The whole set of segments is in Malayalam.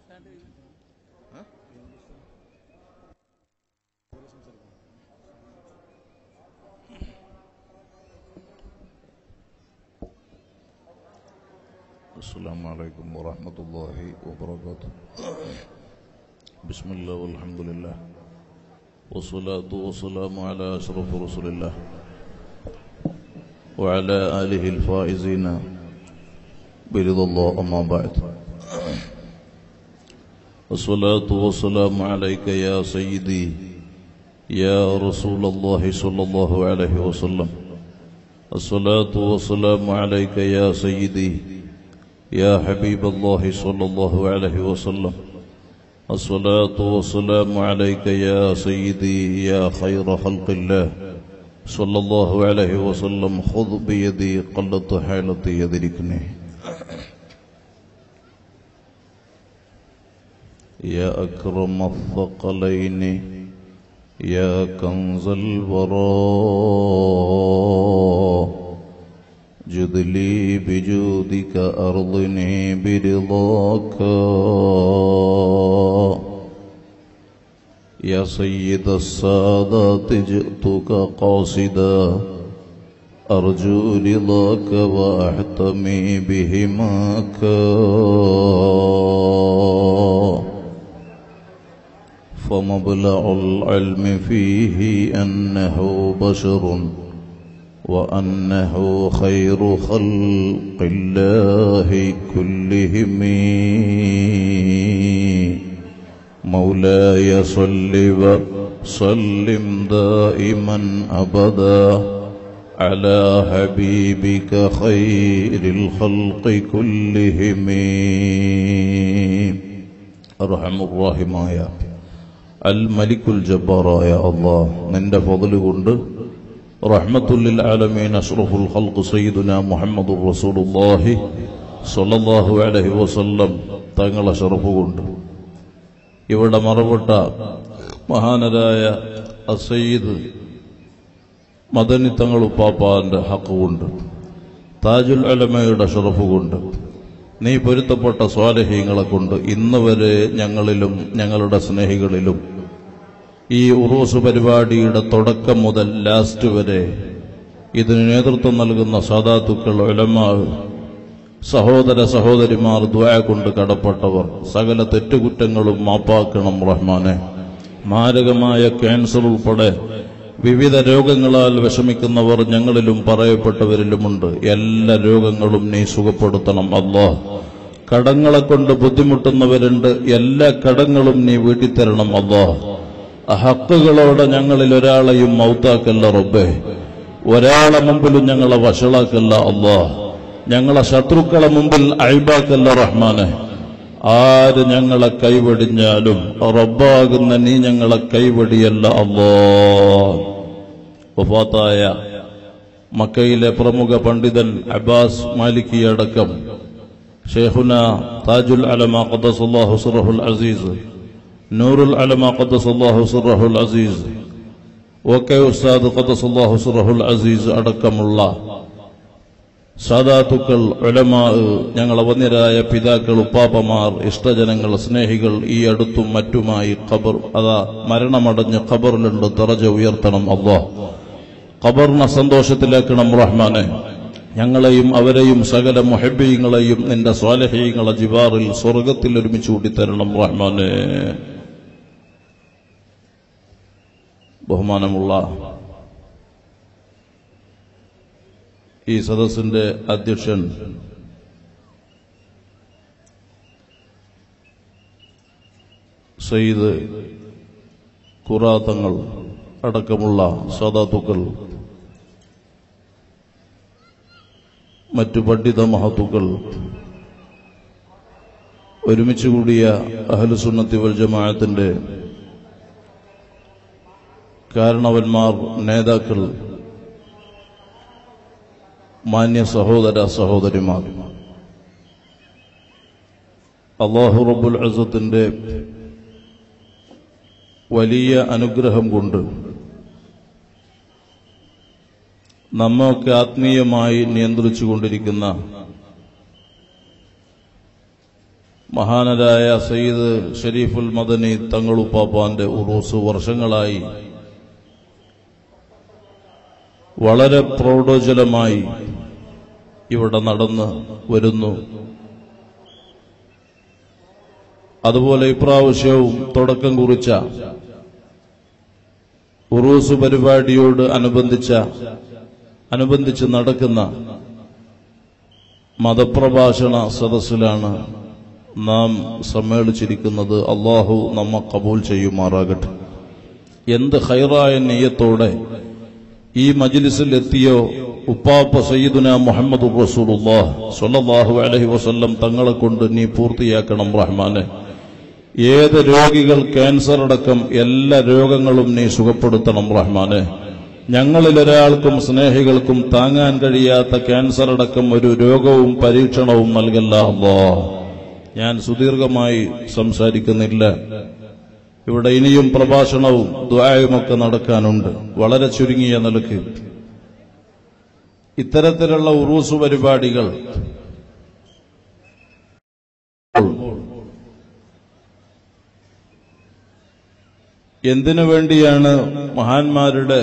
السلام عليكم ورحمة الله وبركاته بسم الله والحمد لله والصلاة والسلام على أشرف رسول الله وعلى آله الفائزين برضا الله أما بعد الصلاة والسلام عليك يا سيدي يا رسول الله صلى الله عليه وسلم الصلاة والسلام عليك يا سيدي يا حبيب الله صلى الله عليه وسلم الصلاة والسلام عليك يا سيدي يا خير خلق الله صلى الله عليه وسلم خذ بيدي قلت حالتي يدركني يا أكرم الثقلين يا كنز الوراء جد لي بجودك أرضني برضاك يا سيد السادات جئتك قاصدا أرجو رضاك وأحتمي بهماك فمبلغ العلم فيه أنه بشر وأنه خير خلق الله كلهم مولاي صل وسلم دائما أبدا على حبيبك خير الخلق كلهم أرحم الراحمايا الملك الجبار يا الله من فضل കൊണ്ട് رحمة للعالمين أشرف الخلق سيدنا محمد رسول الله صلى الله عليه وسلم തങ്ങളെ ഷറഫ് കൊണ്ട് ഇവിടെ മറപ്പെട്ട മഹാനരായ അസയ്യിദ് മദനി തങ്ങൾ ഉപ്പാപ്പാന്റെ ഹക്ക് കൊണ്ട് താജുൽ അലമയുടെ ഷറഫ് കൊണ്ട് നീ പൊരുത്തപ്പെട്ട സ്വാലഹീങ്ങളെ കൊണ്ട് ഇന്ന് വരെ ഞങ്ങളിലും ഞങ്ങളുടെ സ്നേഹികളിലും ഈ ഉറൂസ് പരിപാടിയുടെ തുടക്കം മുതൽ ലാസ്റ്റ് വരെ ഇതിന് നേതൃത്വം നൽകുന്ന സാധാത്തുക്കൾ ഉലമാ സഹോദര സഹോദരിമാർ ദ്വായ കൊണ്ട് കടപ്പെട്ടവർ സകല തെറ്റുകുറ്റങ്ങളും മാപ്പാക്കണം റഹ്മാനെ മാരകമായ ക്യാൻസർ ഉൾപ്പെടെ വിവിധ രോഗങ്ങളാൽ വിഷമിക്കുന്നവർ ഞങ്ങളിലും പറയപ്പെട്ടവരിലുമുണ്ട് എല്ലാ രോഗങ്ങളും നീ സുഖപ്പെടുത്തണം അല്ലാഹ് കടങ്ങളെ കൊണ്ട് ബുദ്ധിമുട്ടുന്നവരുണ്ട് എല്ലാ കടങ്ങളും നീ വീട്ടിത്തരണം അല്ലാഹ് ഹക്കുകളോടെ ഞങ്ങളിൽ ഒരാളെയും മൗത്താക്കല്ല റബ്ബേ ഒരാളെ മുമ്പിലും ഞങ്ങളെ വഷളാക്കല്ല അല്ലാ ഞങ്ങളെ ശത്രുക്കളെ മുമ്പിൽ അഴിബാക്കല്ല റഹ്മാനെ ആര് ഞങ്ങളെ കൈവടിഞ്ഞാലും റബ്ബാകുന്ന നീ ഞങ്ങളെ കൈവടിയല്ല അല്ലോ വഫാത്തായ മക്കയിലെ പ്രമുഖ പണ്ഡിതൻ അബ്ബാസ് മാലിക്കി അടക്കം ഷെയ്ഖുന താജുൽ അലമ ഖദ്ദസുല്ലാഹു സുറഹുൽ അസീസ് നൂറുൽ അലമ ഖദ്ദസുല്ലാഹു സുറഹുൽ അസീസ് ഓക്കെ ഉസ്താദ് ഖദ്ദസുല്ലാഹു സുറഹുൽ അസീസ് അടക്കമുള്ള സാദാത്തുക്കൾ ഉലമാ ഞങ്ങളെ വന്യരായ പിതാക്കൾ ഉപ്പാപ്പമാർ ഇഷ്ടജനങ്ങൾ സ്നേഹികൾ ഈ അടുത്തും മറ്റുമായി ഖബർ അതാ മരണമടഞ്ഞ് ഖബറിലുണ്ട് തറജ ഉയർത്തണം അള്ളാ ഖബറിനെ സന്തോഷത്തിലാക്കണം റഹ്മാനെ ഞങ്ങളെയും അവരെയും സകല മുഹബീങ്ങളെയും നിന്റെ സ്വാലഹീങ്ങളെ ജിവാറിൽ സ്വർഗത്തിൽ ഒരുമിച്ച് കൂട്ടിത്തരണം റഹ്മാനെ ബഹുമാനമുള്ള ഈ സദസ്സിന്റെ അധ്യക്ഷൻ സയ്യിദ് ഖുറാത്തങ്ങൾ അടക്കമുള്ള സാദാത്തുക്കൾ മറ്റു പണ്ഡിത മഹത്തുക്കൾ ഒരുമിച്ച് കൂടിയ അഹലുസുന്നത്തി വൽ ജമാഅത്തിന്റെ കാരണവന്മാർ നേതാക്കൾ മാന്യ സഹോദര സഹോദരിമാർ അള്ളാഹു റബ്ബുൽ അസത്തിന്റെ വലിയ അനുഗ്രഹം കൊണ്ട് നമ്മൊക്കെ ആത്മീയമായി നിയന്ത്രിച്ചു കൊണ്ടിരിക്കുന്ന മഹാനരായ സയ്യിദ് ഷരീഫുൽ മദനി തങ്ങളുപ്പാപ്പാന്റെ ഉറൂസ് വർഷങ്ങളായി വളരെ പ്രൗഢോജ്വലമായി ഇവിടെ നടന്ന് വരുന്നു അതുപോലെ ഇപ്രാവശ്യവും തുടക്കം കുറിച്ച ഉറൂസ് പരിപാടിയോട് അനുബന്ധിച്ച അനുബന്ധിച്ച് നടക്കുന്ന മതപ്രഭാഷണ സദസ്സിലാണ് നാം സമ്മേളിച്ചിരിക്കുന്നത് അള്ളാഹു നമ്മ കബൂൽ ചെയ്യുമാറാകട്ടെ എന്ത് ഹൈറായ നെയ്യത്തോടെ ഈ മജിലിസിൽ എത്തിയോ ഉപ്പാപ്പ സയ്യിദുന മുഹമ്മദ് റസൂലുള്ളാഹ് സ്വല്ലല്ലാഹു അലൈഹി വസല്ലം തങ്ങളെ കൊണ്ട് നീ പൂർത്തിയാക്കണം റഹ്മാനെ ഏത് രോഗികൾ ക്യാൻസർ അടക്കം എല്ലാ രോഗങ്ങളും നീ സുഖപ്പെടുത്തണം റഹ്മാനെ ഞങ്ങളിൽ ഒരാൾക്കും സ്നേഹികൾക്കും താങ്ങാൻ കഴിയാത്ത ക്യാൻസർ അടക്കം ഒരു രോഗവും പരീക്ഷണവും നൽകല്ല അല്ലോ ഞാൻ സുദീർഘമായി സംസാരിക്കുന്നില്ല ഇവിടെ ഇനിയും പ്രഭാഷണവും ദ്വായുമൊക്കെ നടക്കാനുണ്ട് വളരെ ചുരുങ്ങിയ നിലക്ക് ഇത്തരത്തിലുള്ള ഉറൂസ് പരിപാടികൾ എന്തിനു വേണ്ടിയാണ് മഹാന്മാരുടെ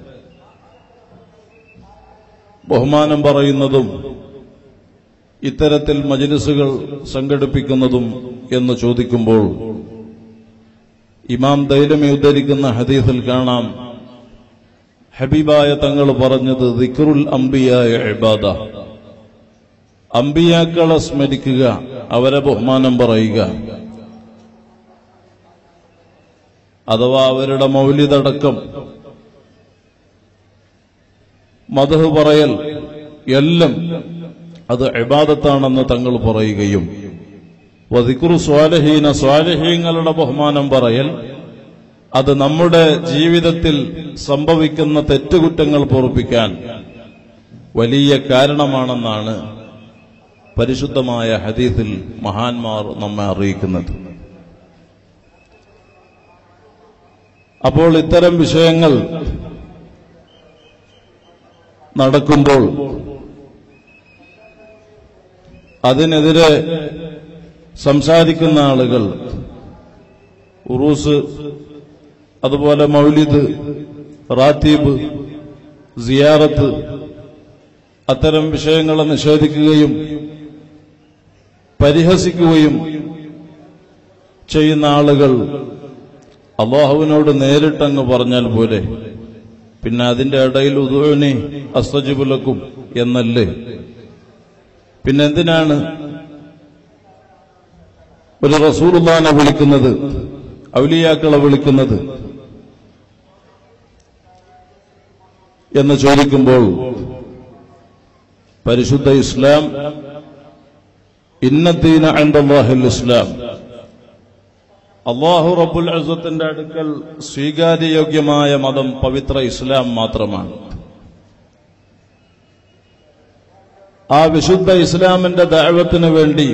ബഹുമാനം പറയുന്നതും ഇത്തരത്തിൽ മജിലിസുകൾ സംഘടിപ്പിക്കുന്നതും എന്ന് ചോദിക്കുമ്പോൾ ഇമാം ദൈലമി ഉദ്ധരിക്കുന്ന ഹദീസിൽ കാണാം ഹബീബായ തങ്ങൾ പറഞ്ഞത് ദിക്റുൽ അംബിയായ ഇബാദ അമ്പിയാക്കളെ സ്മരിക്കുക അവരെ ബഹുമാനം പറയുക അഥവാ അവരുടെ മൗലിതടക്കം മധു പറയൽ എല്ലാം അത് ഇബാദത്താണെന്ന് തങ്ങൾ പറയുകയും വദിക്കുറു സ്വാലഹീന സ്വാലഹീങ്ങളുടെ ബഹുമാനം പറയൽ അത് നമ്മുടെ ജീവിതത്തിൽ സംഭവിക്കുന്ന തെറ്റുകുറ്റങ്ങൾ പൊറുപ്പിക്കാൻ വലിയ കാരണമാണെന്നാണ് പരിശുദ്ധമായ ഹദീസിൽ മഹാന്മാർ നമ്മെ അറിയിക്കുന്നത് അപ്പോൾ ഇത്തരം വിഷയങ്ങൾ നടക്കുമ്പോൾ അതിനെതിരെ സംസാരിക്കുന്ന ആളുകൾ ഉറൂസ് അതുപോലെ മൗലിദ് റാത്തീബ് സിയാറത്ത് അത്തരം വിഷയങ്ങളെ നിഷേധിക്കുകയും പരിഹസിക്കുകയും ചെയ്യുന്ന ആളുകൾ അള്ളാഹുവിനോട് നേരിട്ടങ്ങ് പറഞ്ഞാൽ പോലെ പിന്നെ അതിന്റെ ഇടയിൽ ഉദുവിനെ അസ്തജിബുലക്കും എന്നല്ലേ പിന്നെ എന്തിനാണ് ഒരു റസൂറുല്ലാനെ വിളിക്കുന്നത് ഔലിയാക്കളെ വിളിക്കുന്നത് എന്ന് ചോദിക്കുമ്പോൾ പരിശുദ്ധ ഇസ്ലാം ഇന്നദ്ദീന അൻഡല്ലാഹിൽ ഇസ്ലാം അള്ളാഹു റബ്ബുൽ അസത്തിന്റെ അടുക്കൽ സ്വീകാര്യയോഗ്യമായ മതം പവിത്ര ഇസ്ലാം മാത്രമാണ് ആ വിശുദ്ധ ഇസ്ലാമിന്റെ ദൈവത്തിന് വേണ്ടി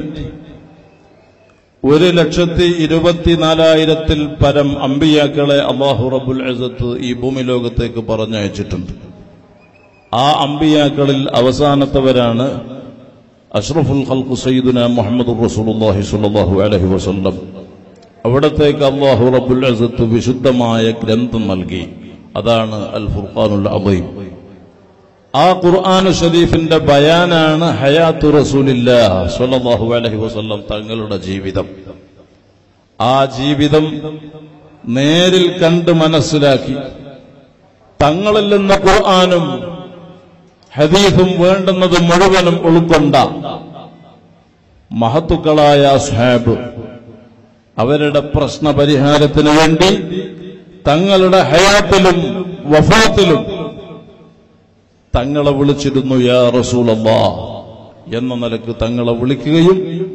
ഒരു ലക്ഷത്തി ഇരുപത്തിനാലായിരത്തിൽ പരം അമ്പിയാക്കളെ അള്ളാഹു റബ്ബുൽ അസത്ത് ഈ ഭൂമി ലോകത്തേക്ക് പറഞ്ഞയച്ചിട്ടുണ്ട് ആ അമ്പിയാക്കളിൽ അവസാനത്തവരാണ് അഷ്റഫുൽ ഖൽഖു സയ്യിദുന മുഹമ്മദ് റസൂലുള്ളാഹി സ്വല്ലല്ലാഹു അലൈഹി വസല്ലം അവിടത്തേക്ക് അള്ളാഹു റബ്ബുൽ അസത്ത് വിശുദ്ധമായ ഗ്രന്ഥം നൽകി അതാണ് അൽ ഫുർഖാനുൽ അദീം ആ ഖുർആൻ ഷരീഫിന്റെ ബയാനാണ് ഹയാത്തു റസൂലില്ല സ്വല്ലല്ലാഹു അലൈഹി വസല്ലം തങ്ങളുടെ ജീവിതം ആ ജീവിതം നേരിൽ കണ്ട് മനസ്സിലാക്കി തങ്ങളിൽ നിന്ന് ഖുർആാനും ഹദീഫും വേണ്ടുന്നത് മുഴുവനും ഉൾക്കൊണ്ട മഹത്തുക്കളായ സ്ഹാബ് അവരുടെ പ്രശ്ന പരിഹാരത്തിന് വേണ്ടി തങ്ങളുടെ ഹയാത്തിലും വഫാത്തിലും തങ്ങളെ വിളിച്ചിരുന്നു യാ റസൂലല്ലാ എന്ന നിലക്ക് തങ്ങളെ വിളിക്കുകയും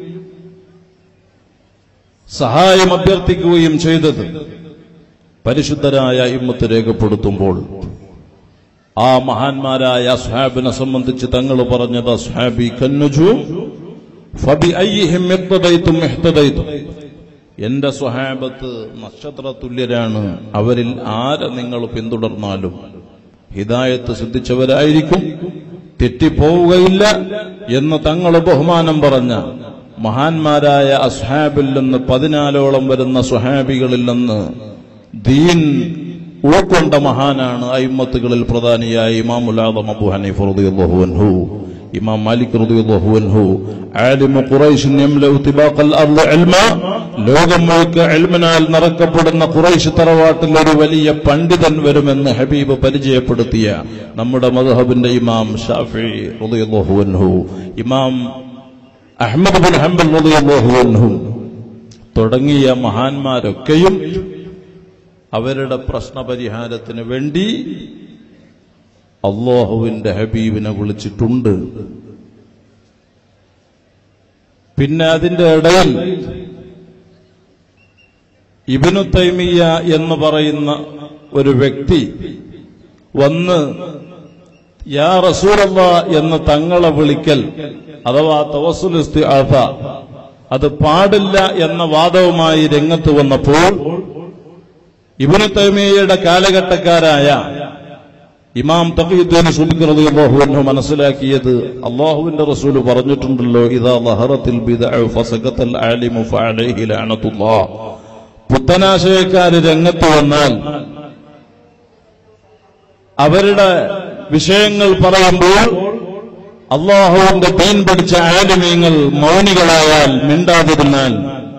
സഹായം അഭ്യർത്ഥിക്കുകയും ചെയ്തത് പരിശുദ്ധരായ ഇമ്മത്ത് രേഖപ്പെടുത്തുമ്പോൾ ആ മഹാന്മാരായ അസ്ഹാബിനെ സംബന്ധിച്ച് തങ്ങൾ പറഞ്ഞത് അസ്ഹാബി കന്നുജു ഫബി അയ്യിഹിം ഇഖ്തദൈതും ഇഹ്തദൈതും എന്റെ സ്വഹാബത്ത് നക്ഷത്ര തുല്യരാണ് അവരിൽ ആരെ നിങ്ങൾ പിന്തുടർന്നാലും ഹിദായത്ത് സിദ്ധിച്ചവരായിരിക്കും തെറ്റിപ്പോവുകയില്ല എന്ന് തങ്ങൾ ബഹുമാനം പറഞ്ഞ മഹാന്മാരായ അസ്ഹാബിൽ നിന്ന് പതിനാലോളം വരുന്ന സുഹാബികളിൽ നിന്ന് ദീൻ ഉൾക്കൊണ്ട മഹാനാണ് അയിമത്തുകളിൽ പ്രധാനിയായ ഇമാമുൽ ആദം അബു ഹനീഫ് റളിയല്ലാഹു അൻഹു ഇമാം മാലിക് റളിയല്ലാഹു അൻഹു ആലിമു ഖുറൈശ് യംലഉ തിബാഖൽ അർള് ഇൽമ ലോകം മുഴുക്ക ഇൽമിനാൽ നിറക്കപ്പെടുന്ന ഖുറൈശ് തറവാട്ടിൽ ഒരു വലിയ പണ്ഡിതൻ വരുമെന്ന് ഹബീബ് പരിചയപ്പെടുത്തിയ നമ്മുടെ മദ്ഹബിന്റെ ഇമാം ഷാഫി റളിയല്ലാഹു അൻഹു ഇമാം അഹ്മദ് ബിൻ ഹംബൽ റളിയല്ലാഹു അൻഹു തുടങ്ങിയ മഹാന്മാരൊക്കെയും അവരുടെ പ്രശ്നപരിഹാരത്തിന് വേണ്ടി അള്ളാഹുവിന്റെ ഹബീബിനെ വിളിച്ചിട്ടുണ്ട് പിന്നെ അതിന്റെ ഇടയിൽ ഇബിനു തൈമിയ എന്ന് പറയുന്ന ഒരു വ്യക്തി വന്ന് യാ റസൂലല്ല എന്ന് തങ്ങളെ വിളിക്കൽ അഥവാ തവസുൽ ഇസ്തിആസ അത് പാടില്ല എന്ന വാദവുമായി രംഗത്ത് വന്നപ്പോൾ ഇബിനു തൈമിയയുടെ കാലഘട്ടക്കാരായ ഇമാം തഖീദ്ദീൻ സുബ്കി റളിയല്ലാഹു അൻഹു മനസ്സിലാക്കിയത് അള്ളാഹുവിന്റെ റസൂൽ പറഞ്ഞിട്ടുണ്ടല്ലോ ഇദാ ലഹറത്തിൽ ബിദ്അ ഫസഖത്തൽ ആലിമു ഫഅലൈഹി ലഅനത്തുല്ലാഹ് പുത്തനാശയക്കാര് രംഗത്ത് വന്നാൽ അവരുടെ വിഷയങ്ങൾ പറയുമ്പോൾ അള്ളാഹുവിന്റെ ദീൻ പഠിച്ച ആലിമീങ്ങൾ മൗനികളായാൽ മിണ്ടാതിരുന്നാൽ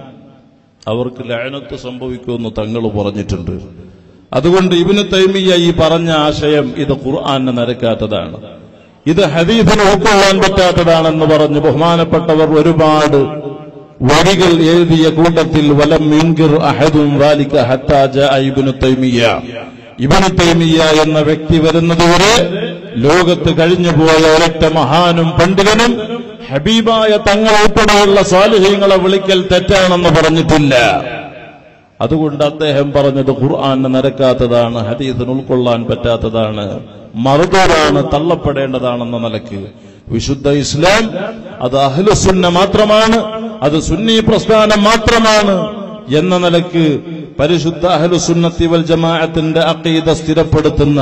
അവർക്ക് ലയനത്ത് സംഭവിക്കുമെന്ന് തങ്ങൾ പറഞ്ഞിട്ടുണ്ട് അതുകൊണ്ട് ഇബിന് തൈമിയ ഈ പറഞ്ഞ ആശയം ഇത് ഖുർആാന് നിരക്കാത്തതാണ് ഇത് ഹദീഫിന് ഉൾക്കൊള്ളാൻ പറ്റാത്തതാണെന്ന് പറഞ്ഞ് ബഹുമാനപ്പെട്ടവർ ഒരുപാട് വരികൾ എഴുതിയ കൂട്ടത്തിൽ വലം യുൻകിർ അഹദും വാലിക ഹത്താ ജാഅ ഇബ്നു തൈമിയ ഇബ്നു തൈമിയ എന്ന വ്യക്തി വരുന്നതുവരെ ലോകത്ത് കഴിഞ്ഞുപോയ ഒരൊറ്റ മഹാനും പണ്ഡിതനും ഹബീബായ തങ്ങൾ ഉൾപ്പെടെയുള്ള സ്വാലിഹ്യങ്ങളെ വിളിക്കൽ തെറ്റാണെന്ന് പറഞ്ഞിട്ടില്ല അതുകൊണ്ട് അദ്ദേഹം പറഞ്ഞത് ഖുർആാന് നിരക്കാത്തതാണ് ഹദീസിന് ഉൾക്കൊള്ളാൻ പറ്റാത്തതാണ് മറുതോടാണ് തള്ളപ്പെടേണ്ടതാണെന്ന നിലയ്ക്ക് വിശുദ്ധ ഇസ്ലാം അത് അഹ്ലുസുന്ന മാത്രമാണ് അത് സുന്നി പ്രസ്ഥാനം മാത്രമാണ് എന്ന നിലയ്ക്ക് പരിശുദ്ധ അഹ്ലുസുന്നത്തി വൽ ജമാഅത്തിന്റെ അഖീദ സ്ഥിരപ്പെടുത്തുന്ന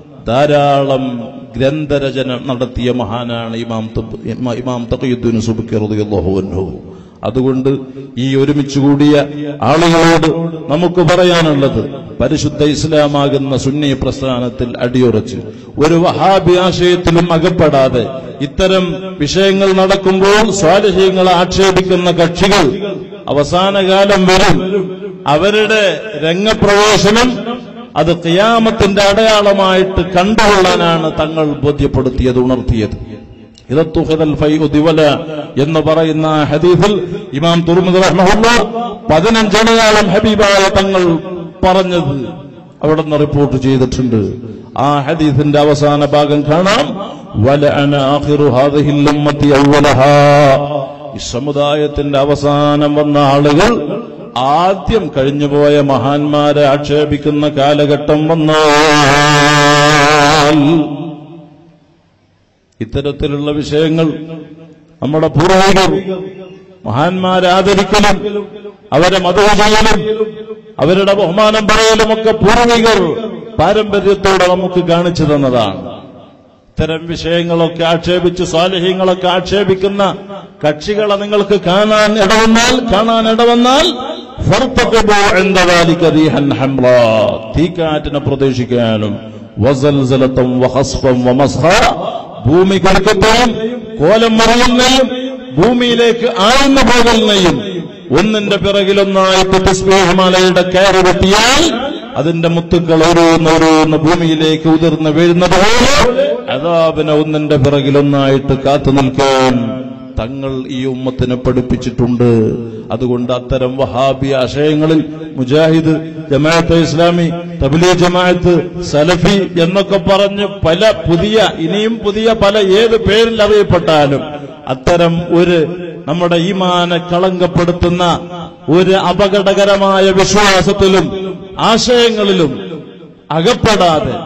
ധാരാളം ഗ്രന്ഥരചന നടത്തിയ മഹാനാണ് ഇമാം തബ്- ഇമാം തഖീദ്ദീൻ സുബ്കി റളിയല്ലാഹു അൻഹു അതുകൊണ്ട് ഈ ഒരുമിച്ച് കൂടിയ ആളുകളോട് നമുക്ക് പറയാനുള്ളത് പരിശുദ്ധ ഇസ്ലാമാകുന്ന സുന്നി പ്രസ്ഥാനത്തിൽ അടിയുറച്ച് ഒരു വഹാബി ആശയത്തിലും അകപ്പെടാതെ ഇത്തരം വിഷയങ്ങൾ നടക്കുമ്പോൾ സ്വാരസ്യങ്ങളെ ആക്ഷേപിക്കുന്ന കക്ഷികൾ അവസാന കാലം വരും അവരുടെ രംഗപ്രവേശനം അത് ഖിയാമത്തിന്റെ അടയാളമായിട്ട് കണ്ടുകൊള്ളാനാണ് തങ്ങൾ ബോധ്യപ്പെടുത്തിയത് ഉണർത്തിയത് ഇതത്തുഹദൽ ഫൈഉ ദിവല എന്ന് പറയുന്ന ഹദീഫിൽ ഇമാം തുർമുദ് റഹ്മഹുല്ല പതിനഞ്ചടയാളം ഹബീബായ തങ്ങൾ പറഞ്ഞത് അവിടെ നിന്ന് റിപ്പോർട്ട് ചെയ്തിട്ടുണ്ട് ആ ഹദീഫിന്റെ അവസാന ഭാഗം കാണാം വലഅന ആഖിറു ഹാദിഹിൽ ഉമ്മത്തി അവ്വലഹാ ഈ സമുദായത്തിന്റെ അവസാനം വന്ന ആളുകൾ ആദ്യം കഴിഞ്ഞുപോയ മഹാന്മാരെ ആക്ഷേപിക്കുന്ന കാലഘട്ടം വന്നാൽ ഇത്തരത്തിലുള്ള വിഷയങ്ങൾ നമ്മുടെ പൂർവികർ മഹാന്മാരെ ആദരിക്കലും അവരെ മതവ ചെയ്യലും അവരുടെ ബഹുമാനം പറയലുമൊക്കെ പൂർവികർ പാരമ്പര്യത്തോടെ നമുക്ക് കാണിച്ചു തന്നതാണ് ഇത്തരം വിഷയങ്ങളൊക്കെ ആക്ഷേപിച്ച് സ്വാലഹ്യങ്ങളൊക്കെ ആക്ഷേപിക്കുന്ന കക്ഷികളെ നിങ്ങൾക്ക് കാണാൻ ഇടവന്നാൽ കാണാൻ ഇടവന്നാൽ ഫർത്തഖബൂ ഇൻദ ദാലിക റീഹൻ ഹംറാ. തീക്കാറ്റിനെ പ്രതീക്ഷിക്കാനും വസൽസലത്തും വഹസ്ഫം വമസ്ഹ ഭൂമി കടുക്കത്തെയും കോലം മറിയുന്നയും ഭൂമിയിലേക്ക് ആഴ്ന്നു പോകുന്നയും ഒന്നിന്റെ പിറകിലൊന്നായിട്ട് തസ്ബീഹമാലയുടെ കയറ് വെട്ടിയാൽ അതിന്റെ മുത്തുക്കൾ ഓരോന്നോരോന്ന് ഭൂമിയിലേക്ക് ഉതിർന്ന് വീഴുന്നത് പോലെ അതാപിനെ ഒന്നിന്റെ പിറകിലൊന്നായിട്ട് കാത്തു നിൽക്കാൻ തങ്ങൾ ഈ ഉമ്മത്തിനെ പഠിപ്പിച്ചിട്ടുണ്ട് അതുകൊണ്ട് അത്തരം വഹാബി ആശയങ്ങളിൽ മുജാഹിദ് ജമാഅത്ത് ഇസ്ലാമി തബ്ലീ ജമാഅത്ത് സലഫി എന്നൊക്കെ പറഞ്ഞ് പല പുതിയ ഇനിയും പുതിയ പല ഏത് പേരിൽ അറിയപ്പെട്ടാലും അത്തരം ഒരു നമ്മുടെ ഈമാനെ കളങ്കപ്പെടുത്തുന്ന ഒരു അപകടകരമായ വിശ്വാസത്തിലും ആശയങ്ങളിലും അകപ്പെടാതെ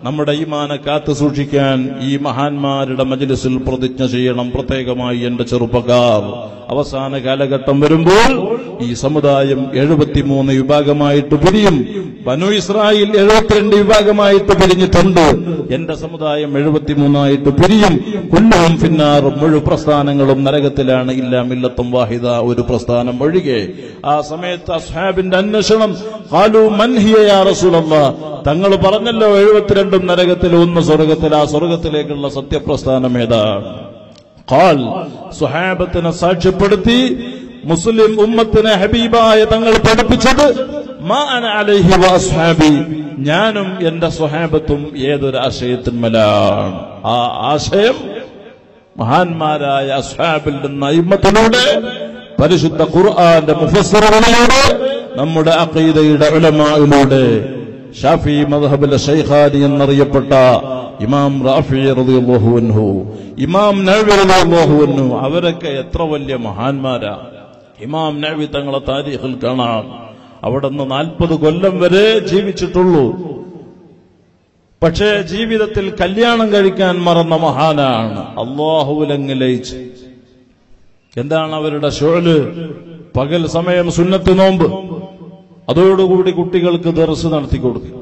നമ്മുടെ ഈമാനെ കാത്തു സൂക്ഷിക്കാൻ ഈ മഹാന്മാരുടെ മജ്ലിസിൽ പ്രതിജ്ഞ ചെയ്യണം പ്രത്യേകമായി എന്റെ ചെറുപ്പക്കാർ അവസാന കാലഘട്ടം വരുമ്പോൾ ഈ സമുദായം എഴുപത്തിമൂന്ന് വിഭാഗമായിട്ട് പിരിയും ബനു ഇസ്രായേൽ എഴുപത്തിരണ്ട് വിഭാഗമായിട്ട് പിരിഞ്ഞിട്ടുണ്ട് എന്റെ സമുദായം എഴുപത്തിമൂന്നായിട്ട് പിരിയും കുല്ലവും ഫിന്നാർ മുഴു പ്രസ്ഥാനങ്ങളും നരകത്തിലാണ് ഇല്ല മില്ലത്തും വാഹിദ ഒരു പ്രസ്ഥാനം ഒഴികെ ആ സമയത്ത് അസ്ഹാബിന്റെ അന്വേഷണം ഖാലു മൻ ഹിയ യാ റസൂലല്ലാ തങ്ങൾ പറഞ്ഞല്ലോ എഴുപത്തിരണ്ടും നരകത്തിൽ ഒന്ന് സ്വർഗത്തിൽ ആ സ്വർഗത്തിലേക്കുള്ള സത്യപ്രസ്ഥാനം ഏതാണ് ഖാൽ സുഹാബത്തിനെ സാക്ഷ്യപ്പെടുത്തി മുസ്ലിം ഉമ്മത്തിനെ ഹബീബായ തങ്ങൾ പഠിപ്പിച്ചത് മാ അന അലൈഹി വഅസ്ഹാബി ഞാനും എന്റെ സ്വഹാബത്തും ഏതൊരു ആശയത്തിന്മേലാണ് ആ ആശയം മഹാന്മാരായ അസ്ഹാബിൽ നിന്ന് അയിമത്തിലൂടെ പരിശുദ്ധ ഖുർആന്റെ മുഫസ്സിറുകളിലൂടെ നമ്മുടെ അഖീദയുടെ ഉലമായിലൂടെ ഷാഫി മദ്ഹബിലെ ഷൈഖാനി എന്നറിയപ്പെട്ട ഇമാം റാഫി റളിയല്ലാഹു അൻഹു ഇമാം നവവി റളിയല്ലാഹു അൻഹു അവരൊക്കെ എത്ര വലിയ മഹാന്മാരാ ഇമാം നവവി തങ്ങളെ താരീഖിൽ കാണാം അവിടെ നിന്ന് നാൽപ്പത് കൊല്ലം വരെ ജീവിച്ചിട്ടുള്ളൂ പക്ഷേ ജീവിതത്തിൽ കല്യാണം കഴിക്കാൻ മറന്ന മഹാനാണ് അള്ളാഹുലങ്ങ് ലയിച്ച് എന്താണ് അവരുടെ ഷോല് പകൽ സമയം സുന്നത്ത് നോമ്പ് അതോടുകൂടി കുട്ടികൾക്ക് ദർസ് നടത്തി കൊടുക്കും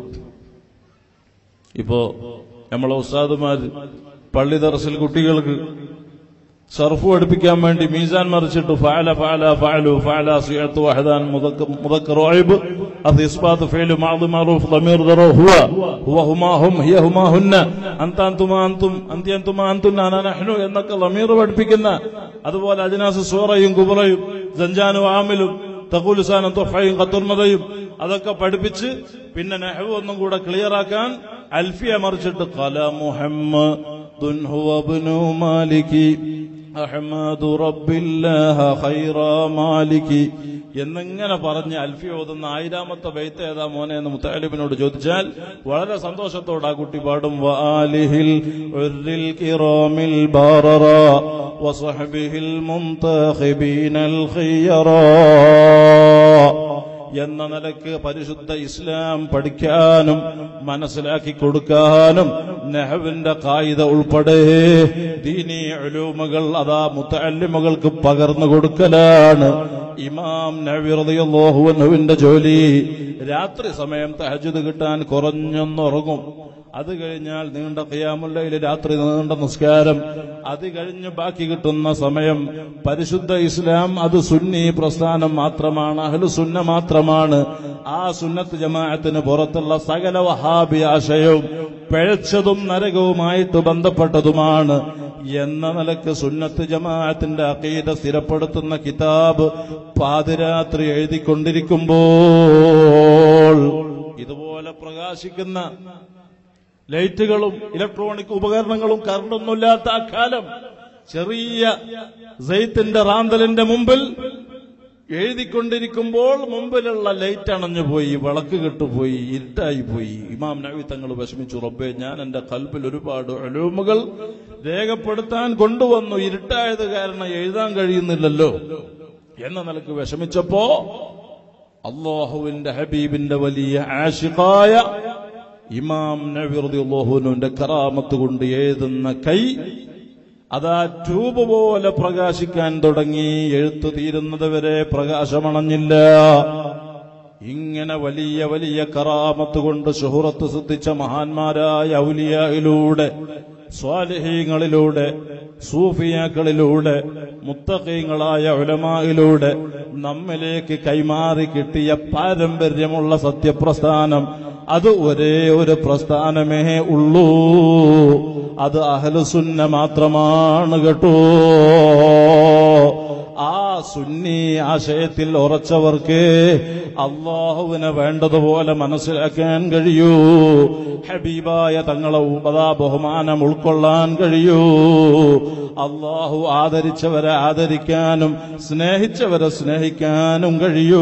ഇപ്പോ നമ്മളെ ഉസ്താദുമാർ പള്ളി ദർസിൽ കുട്ടികൾക്ക് സർഫ് പഠിപ്പിക്കാൻ വേണ്ടി മീസാൻ മറിച്ചിട്ട് ഫഅല ഫഅല ഫഅലു ഫഅല സിയത്തു വഹദാൻ മുദക്കർ വൈബ് അത് ഇസ്ബാത്ത് ഫഅലു മാദി മഅറൂഫ് ളമീർ ദറു ഹുവ ഹുവ ഹുമാ ഹും ഹിയ ഹുമാ ഹുന്ന അൻത അൻതുമാ അൻതും അന്തി അൻതുമാ അൻതുന്ന അന നഹ്നു എന്നൊക്കെ ളമീർ പഠിപ്പിക്കുന്ന അതുപോലെ അജ്നാസ് സൂറയും കുബറയും സഞ്ചാനു ആമിലും തഖൂലുസാനും തുഹയും ഖത്തുർമതയും അതൊക്കെ പഠിപ്പിച്ച് പിന്നെ നെഹവ് ഒന്നും കൂടെ ക്ലിയർ ആക്കാൻ അൽഫിയ മറിച്ചിട്ട് കല മുഹമ്മദുൻ ഹുവ ഇബ്നു മാലികി അഹ്മദു റബ്ബില്ലാഹ ഖൈറ മാലികി എന്നിങ്ങനെ പറഞ്ഞ് അൽഫി ഓതുന്ന ആയിരാമത്തെ ബൈത്ത് ഏതാ മോനെ എന്ന് മുത്താലിബിനോട് ചോദിച്ചാൽ വളരെ സന്തോഷത്തോടെ ആ കുട്ടി പാടും വാലിഹിൽ ഉർരിൽ കിറാമിൽ ബാററ വസഹബിഹിൽ മുംതഖിബീനൽ ഖിയറാ എന്ന നിലക്ക് പരിശുദ്ധ ഇസ്ലാം പഠിക്കാനും മനസ്സിലാക്കി കൊടുക്കാനും നെഹവിന്റെ കായിക ഉൾപ്പെടെ ദീനി അലൂമകൾ അതാ മുത്തല്ലിമകൾക്ക് പകർന്നു കൊടുക്കലാണ് ഇമാം നവിറുവിന്റെ ജോലി രാത്രി സമയം തഹജുദ് കിട്ടാൻ കുറഞ്ഞൊന്നുറങ്ങും അത് കഴിഞ്ഞാൽ നീണ്ട ഖിയാമുല്ലയിൽ രാത്രി നീണ്ട നിസ്കാരം അത് കഴിഞ്ഞ് ബാക്കി കിട്ടുന്ന സമയം പരിശുദ്ധ ഇസ്ലാം അത് സുന്നി പ്രസ്ഥാനം മാത്രമാണ് അഹ്ലു സുന്ന മാത്രമാണ് ആ സുന്നത്ത് ജമാഅത്തിന് പുറത്തുള്ള സകല വഹാബി ആശയവും പിഴച്ചതും നരകവുമായിട്ട് ബന്ധപ്പെട്ടതുമാണ് എന്ന നിലക്ക് സുന്നത്ത് ജമാഅത്തിന്റെ അക്കീത സ്ഥിരപ്പെടുത്തുന്ന കിതാബ് പാതിരാത്രി എഴുതിക്കൊണ്ടിരിക്കുമ്പോൾ ഇതുപോലെ പ്രകാശിക്കുന്ന ലൈറ്റുകളും ഇലക്ട്രോണിക് ഉപകരണങ്ങളും കറണ്ടൊന്നുമില്ലാത്ത ആ കാലം ചെറിയ സെയ്ത്തിന്റെ റാന്തലിന്റെ മുമ്പിൽ എഴുതിക്കൊണ്ടിരിക്കുമ്പോൾ മുമ്പിലുള്ള ലൈറ്റ് അണഞ്ഞു പോയി വിളക്ക് കെട്ടുപോയി ഇരുട്ടായി പോയി ഇമാം നബി തങ്ങൾ വിഷമിച്ചു റബ്ബേ ഞാൻ എന്റെ കൽബിൽ ഒരുപാട് അലൂമുകൾ രേഖപ്പെടുത്താൻ കൊണ്ടുവന്നു ഇരുട്ടായത് കാരണം എഴുതാൻ കഴിയുന്നില്ലല്ലോ എന്ന നിലക്ക് വിഷമിച്ചപ്പോ അള്ളാഹുവിന്റെ ഹബീബിന്റെ വലിയ ആഷിഖായ ഇമാം നബിറുദ്ദോഹുനുവിന്റെ കറാമത്ത് കൊണ്ട് എഴുതുന്ന കൈ അതാ ട്യൂബ് പോലെ പ്രകാശിക്കാൻ തുടങ്ങി എഴുത്തു തീരുന്നത് വരെ പ്രകാശമണഞ്ഞില്ല ഇങ്ങനെ വലിയ വലിയ കറാമത്ത് കൊണ്ട് ശുഹുറത്ത് സിദ്ധിച്ച മഹാന്മാരായ ഔലിയയിലൂടെ സ്വാലിഹീങ്ങളിലൂടെ സൂഫിയാക്കളിലൂടെ മുത്തഖീങ്ങളായ ഉലമായിലൂടെ നമ്മിലേക്ക് കൈമാറി കിട്ടിയ പാരമ്പര്യമുള്ള സത്യപ്രസ്ഥാനം അത് ഒരേ ഒരു പ്രസ്ഥാനമേ ഉള്ളൂ അത് അഹലുസുന്ന മാത്രമാണ് കേട്ടോ ആ സുന്നി ആശയത്തിൽ ഉറച്ചവർക്ക് അള്ളാഹുവിനെ വേണ്ടതുപോലെ മനസ്സിലാക്കാൻ കഴിയൂ ഹബീബായ തങ്ങളെ ഉപതാ ബഹുമാനം ഉൾക്കൊള്ളാൻ കഴിയൂ അള്ളാഹു ആദരിച്ചവരെ ആദരിക്കാനും സ്നേഹിച്ചവരെ സ്നേഹിക്കാനും കഴിയൂ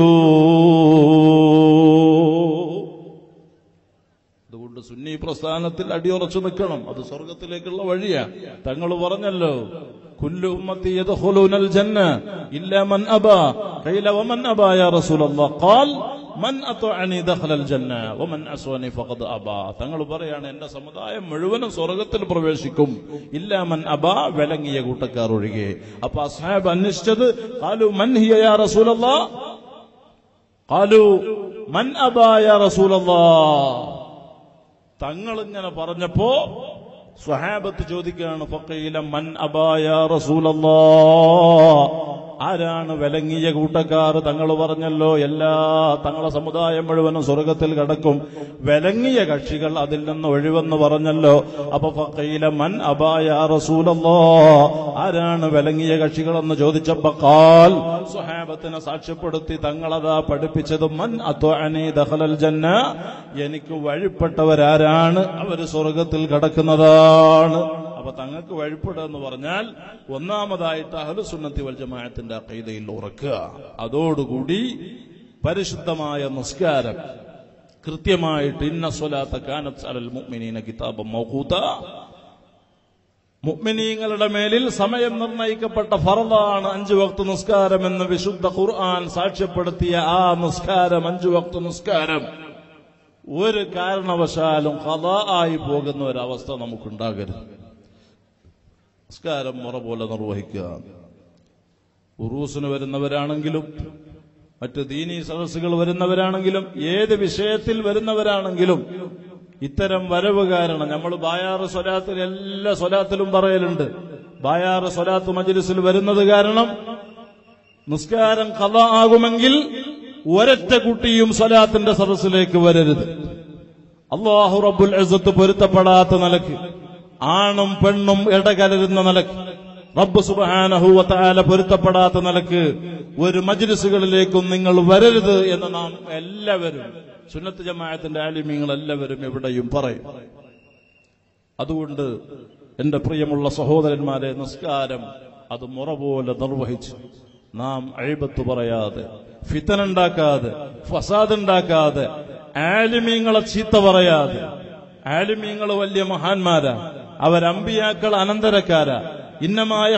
അതുകൊണ്ട് സുന്നി പ്രസ്ഥാനത്തിൽ അടിയുറച്ചു നിൽക്കണം അത് സ്വർഗത്തിലേക്കുള്ള വഴിയാ തങ്ങൾ പറഞ്ഞല്ലോ കുല്ലു ഉമ്മത്തി യദ്ഖുലൂനൽ ജന്ന ഇല്ല മൻ അബാ ഖീല വമൻ അബാ യാ റസൂലല്ലാഹ് ഖാൽ മൻ അത്വഅനി ദഖലൽ ജന്ന വമൻ അസ്വനി ഫഖദ് അബാ തങ്ങൾ പറയാണ് എന്റെ സമുദായം മുഴുവനും സ്വർഗത്തിൽ പ്രവേശിക്കും ഇല്ല മൻ അബാ വിലങ്ങിയ കൂട്ടക്കാർ ഒഴികെ അപ്പൊ അസ്ഹാബ് അന്വേഷിച്ചത് ഖാലു മൻ ഹിയ യാ റസൂലല്ലാ ഖാലു മൻ അബാ യാ റസൂലല്ലാ തങ്ങൾ ഇങ്ങനെ പറഞ്ഞപ്പോ സ്വഹാബത്ത് ചോദിക്കുകയാണ് ഫക്കീല മൻ അബായ റസൂലല്ലാ ആരാണ് വിലങ്ങിയ കൂട്ടക്കാർ തങ്ങൾ പറഞ്ഞല്ലോ എല്ലാ തങ്ങളെ സമുദായം മുഴുവനും സ്വർഗത്തിൽ കടക്കും വിലങ്ങിയ കക്ഷികൾ അതിൽ നിന്ന് ഒഴിവെന്ന് പറഞ്ഞല്ലോ അപ്പൊ ഫക്കീല മൻ അബായ റസൂലല്ലാ ആരാണ് വിലങ്ങിയ കക്ഷികളെന്ന് ചോദിച്ചപ്പോ കാൽ സ്വഹാബത്തിനെ സാക്ഷ്യപ്പെടുത്തി തങ്ങളതാ പഠിപ്പിച്ചത് മൻ അത്വഅനി ദഖലൽ ജന്ന എനിക്ക് വഴിപ്പെട്ടവരാരാണ് അവര് സ്വർഗത്തിൽ കടക്കുന്നതാണ് അപ്പൊ തങ്ങൾക്ക് വഴിപ്പെടുക എന്ന് പറഞ്ഞാൽ ഒന്നാമതായിട്ട് അഹലുസുന്നത്തി വൽ ജമാഅത്തിന്റെ അഖീദയിൽ ഉറക്കുക അതോടുകൂടി പരിശുദ്ധമായ നിസ്കാരം കൃത്യമായിട്ട് ഇന്ന സ്വലാത്ത കാനത്ത് അലൽ മുഅ്മിനീന കിതാബം മൗഖൂത മുഅ്മിനീങ്ങളുടെ മേലിൽ സമയം നിർണയിക്കപ്പെട്ട ഫറദാണ് അഞ്ചു വക്ത് നിസ്കാരം എന്ന് വിശുദ്ധ ഖുർആൻ സാക്ഷ്യപ്പെടുത്തിയ ആ നിസ്കാരം അഞ്ചു വക്ത് നിസ്കാരം ഒരു കാരണവശാലും കഥ ആയി പോകുന്ന ഒരവസ്ഥ നമുക്കുണ്ടാകരുത് നിസ്കാരം മുറ പോലെ നിർവഹിക്കുക ഉറൂസിന് വരുന്നവരാണെങ്കിലും മറ്റ് ദീനീ സദസ്സുകൾ വരുന്നവരാണെങ്കിലും ഏത് വിഷയത്തിൽ വരുന്നവരാണെങ്കിലും ഇത്തരം വരവ് കാരണം നമ്മൾ ബായാറ് സ്വലാത്തിൽ എല്ലാ സ്വലാത്തിലും പറയലുണ്ട് ബായാറ് സ്വലാത്ത് മജ്ലിസിൽ വരുന്നത് കാരണം നിസ്കാരം കഥ ആകുമെങ്കിൽ ഒരൊറ്റ കുട്ടിയും സ്വലാത്തിന്റെ സദസ്സിലേക്ക് വരരുത് അള്ളാഹു റബ്ബുൽ ഇസ്സത്ത് പൊരുത്തപ്പെടാത്ത നിലക്ക് ആണും പെണ്ണും ഇടകലരുന്ന നിലക്ക് റബ്ബ് സുബ്ഹാനഹു വതആല പൊരുത്തപ്പെടാത്ത നിലക്ക് ഒരു മജ്ലിസുകളിലേക്കും നിങ്ങൾ വരരുത് എന്ന് നാം എല്ലാവരും സുന്നത്ത് ജമാഅത്തിന്റെ ആലിമീങ്ങൾ എല്ലാവരും എവിടെയും പറയും അതുകൊണ്ട് എന്റെ പ്രിയമുള്ള സഹോദരന്മാരെ നിസ്കാരം അത് മുറ പോലെ നിർവഹിച്ചു നാം അഴിബത്ത് പറയാതെ ഫിത്തനുണ്ടാക്കാതെ ഫസാദ് ഉണ്ടാക്കാതെ ആലിമീങ്ങളെ ചീത്ത പറയാതെ ആലിമീങ്ങൾ വലിയ മഹാന്മാരാ അവരമ്പിയാക്കൾ അനന്തരക്കാരാ ഇന്നമായ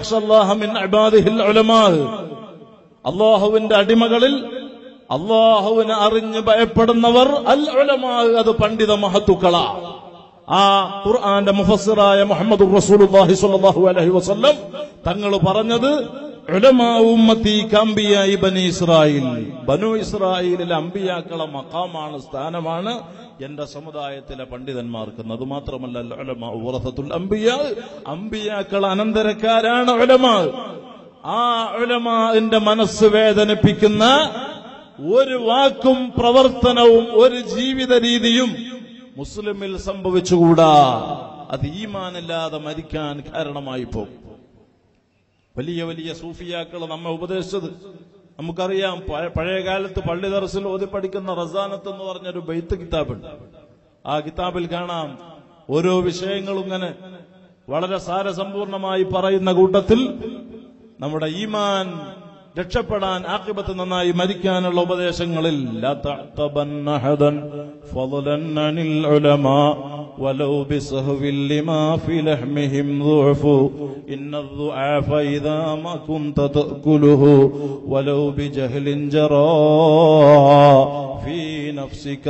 അള്ളാഹുവിന്റെ അടിമകളിൽ അള്ളാഹുവിനെ അറിഞ്ഞ് ഭയപ്പെടുന്നവർ അൽ ഉലമാ അത് പണ്ഡിത മഹത്തുക്കളാ ആ ഖുർആന്റെ മുഫസ്സിറായ മുഹമ്മദ് റസൂലുള്ളാഹി സ്വല്ലല്ലാഹു അലൈഹി വസല്ലം തങ്ങൾ പറഞ്ഞത് ഉലമാ ഉമ്മത്തി കംബിയായി ബനി ഇസ്രായേൽ ബനു ഇസ്രായേലിലെ അമ്പിയാക്കളെ മക്കാമാണ് സ്ഥാനമാണ് എന്റെ സമുദായത്തിലെ പണ്ഡിതന്മാർക്ക് അത് മാത്രമല്ല ഉലമാ ഉറസത്തുൽ അമ്പിയ അമ്പിയാക്കൾ അനന്തരക്കാരാണ് ഉലമാ ആ ഉലമാന്റെ മനസ്സ് വേദനിപ്പിക്കുന്ന ഒരു വാക്കും പ്രവർത്തനവും ഒരു ജീവിത രീതിയും മുസ്ലിമിൽ സംഭവിച്ചുകൂടാ അത് ഈമാനില്ലാതെ മരിക്കാൻ കാരണമായി പോകും വലിയ വലിയ സൂഫിയാക്കൾ നമ്മെ ഉപദേശിച്ചത് നമുക്കറിയാം പഴ- പഴയ കാലത്ത് പള്ളി ദർസിൽ ഓതി പഠിക്കുന്ന റസാനത്ത് എന്ന് പറഞ്ഞൊരു ബൈത്ത് കിതാബുണ്ട് ആ കിതാബിൽ കാണാം ഓരോ വിഷയങ്ങളും ഇങ്ങനെ വളരെ സാരസമ്പൂർണമായി പറയുന്ന കൂട്ടത്തിൽ നമ്മുടെ ഈമാൻ രക്ഷപ്പെടാൻ ആക്കിബത്ത് നന്നായി മരിക്കാനുള്ള ഉപദേശങ്ങളിൽ لا تعتبن أحدا فضلا عن العلماء ولو بسهو لما في لحمهم ضعف إن الضعاف إذا ما كنت تأكله ولو بجهل جرى في نفسك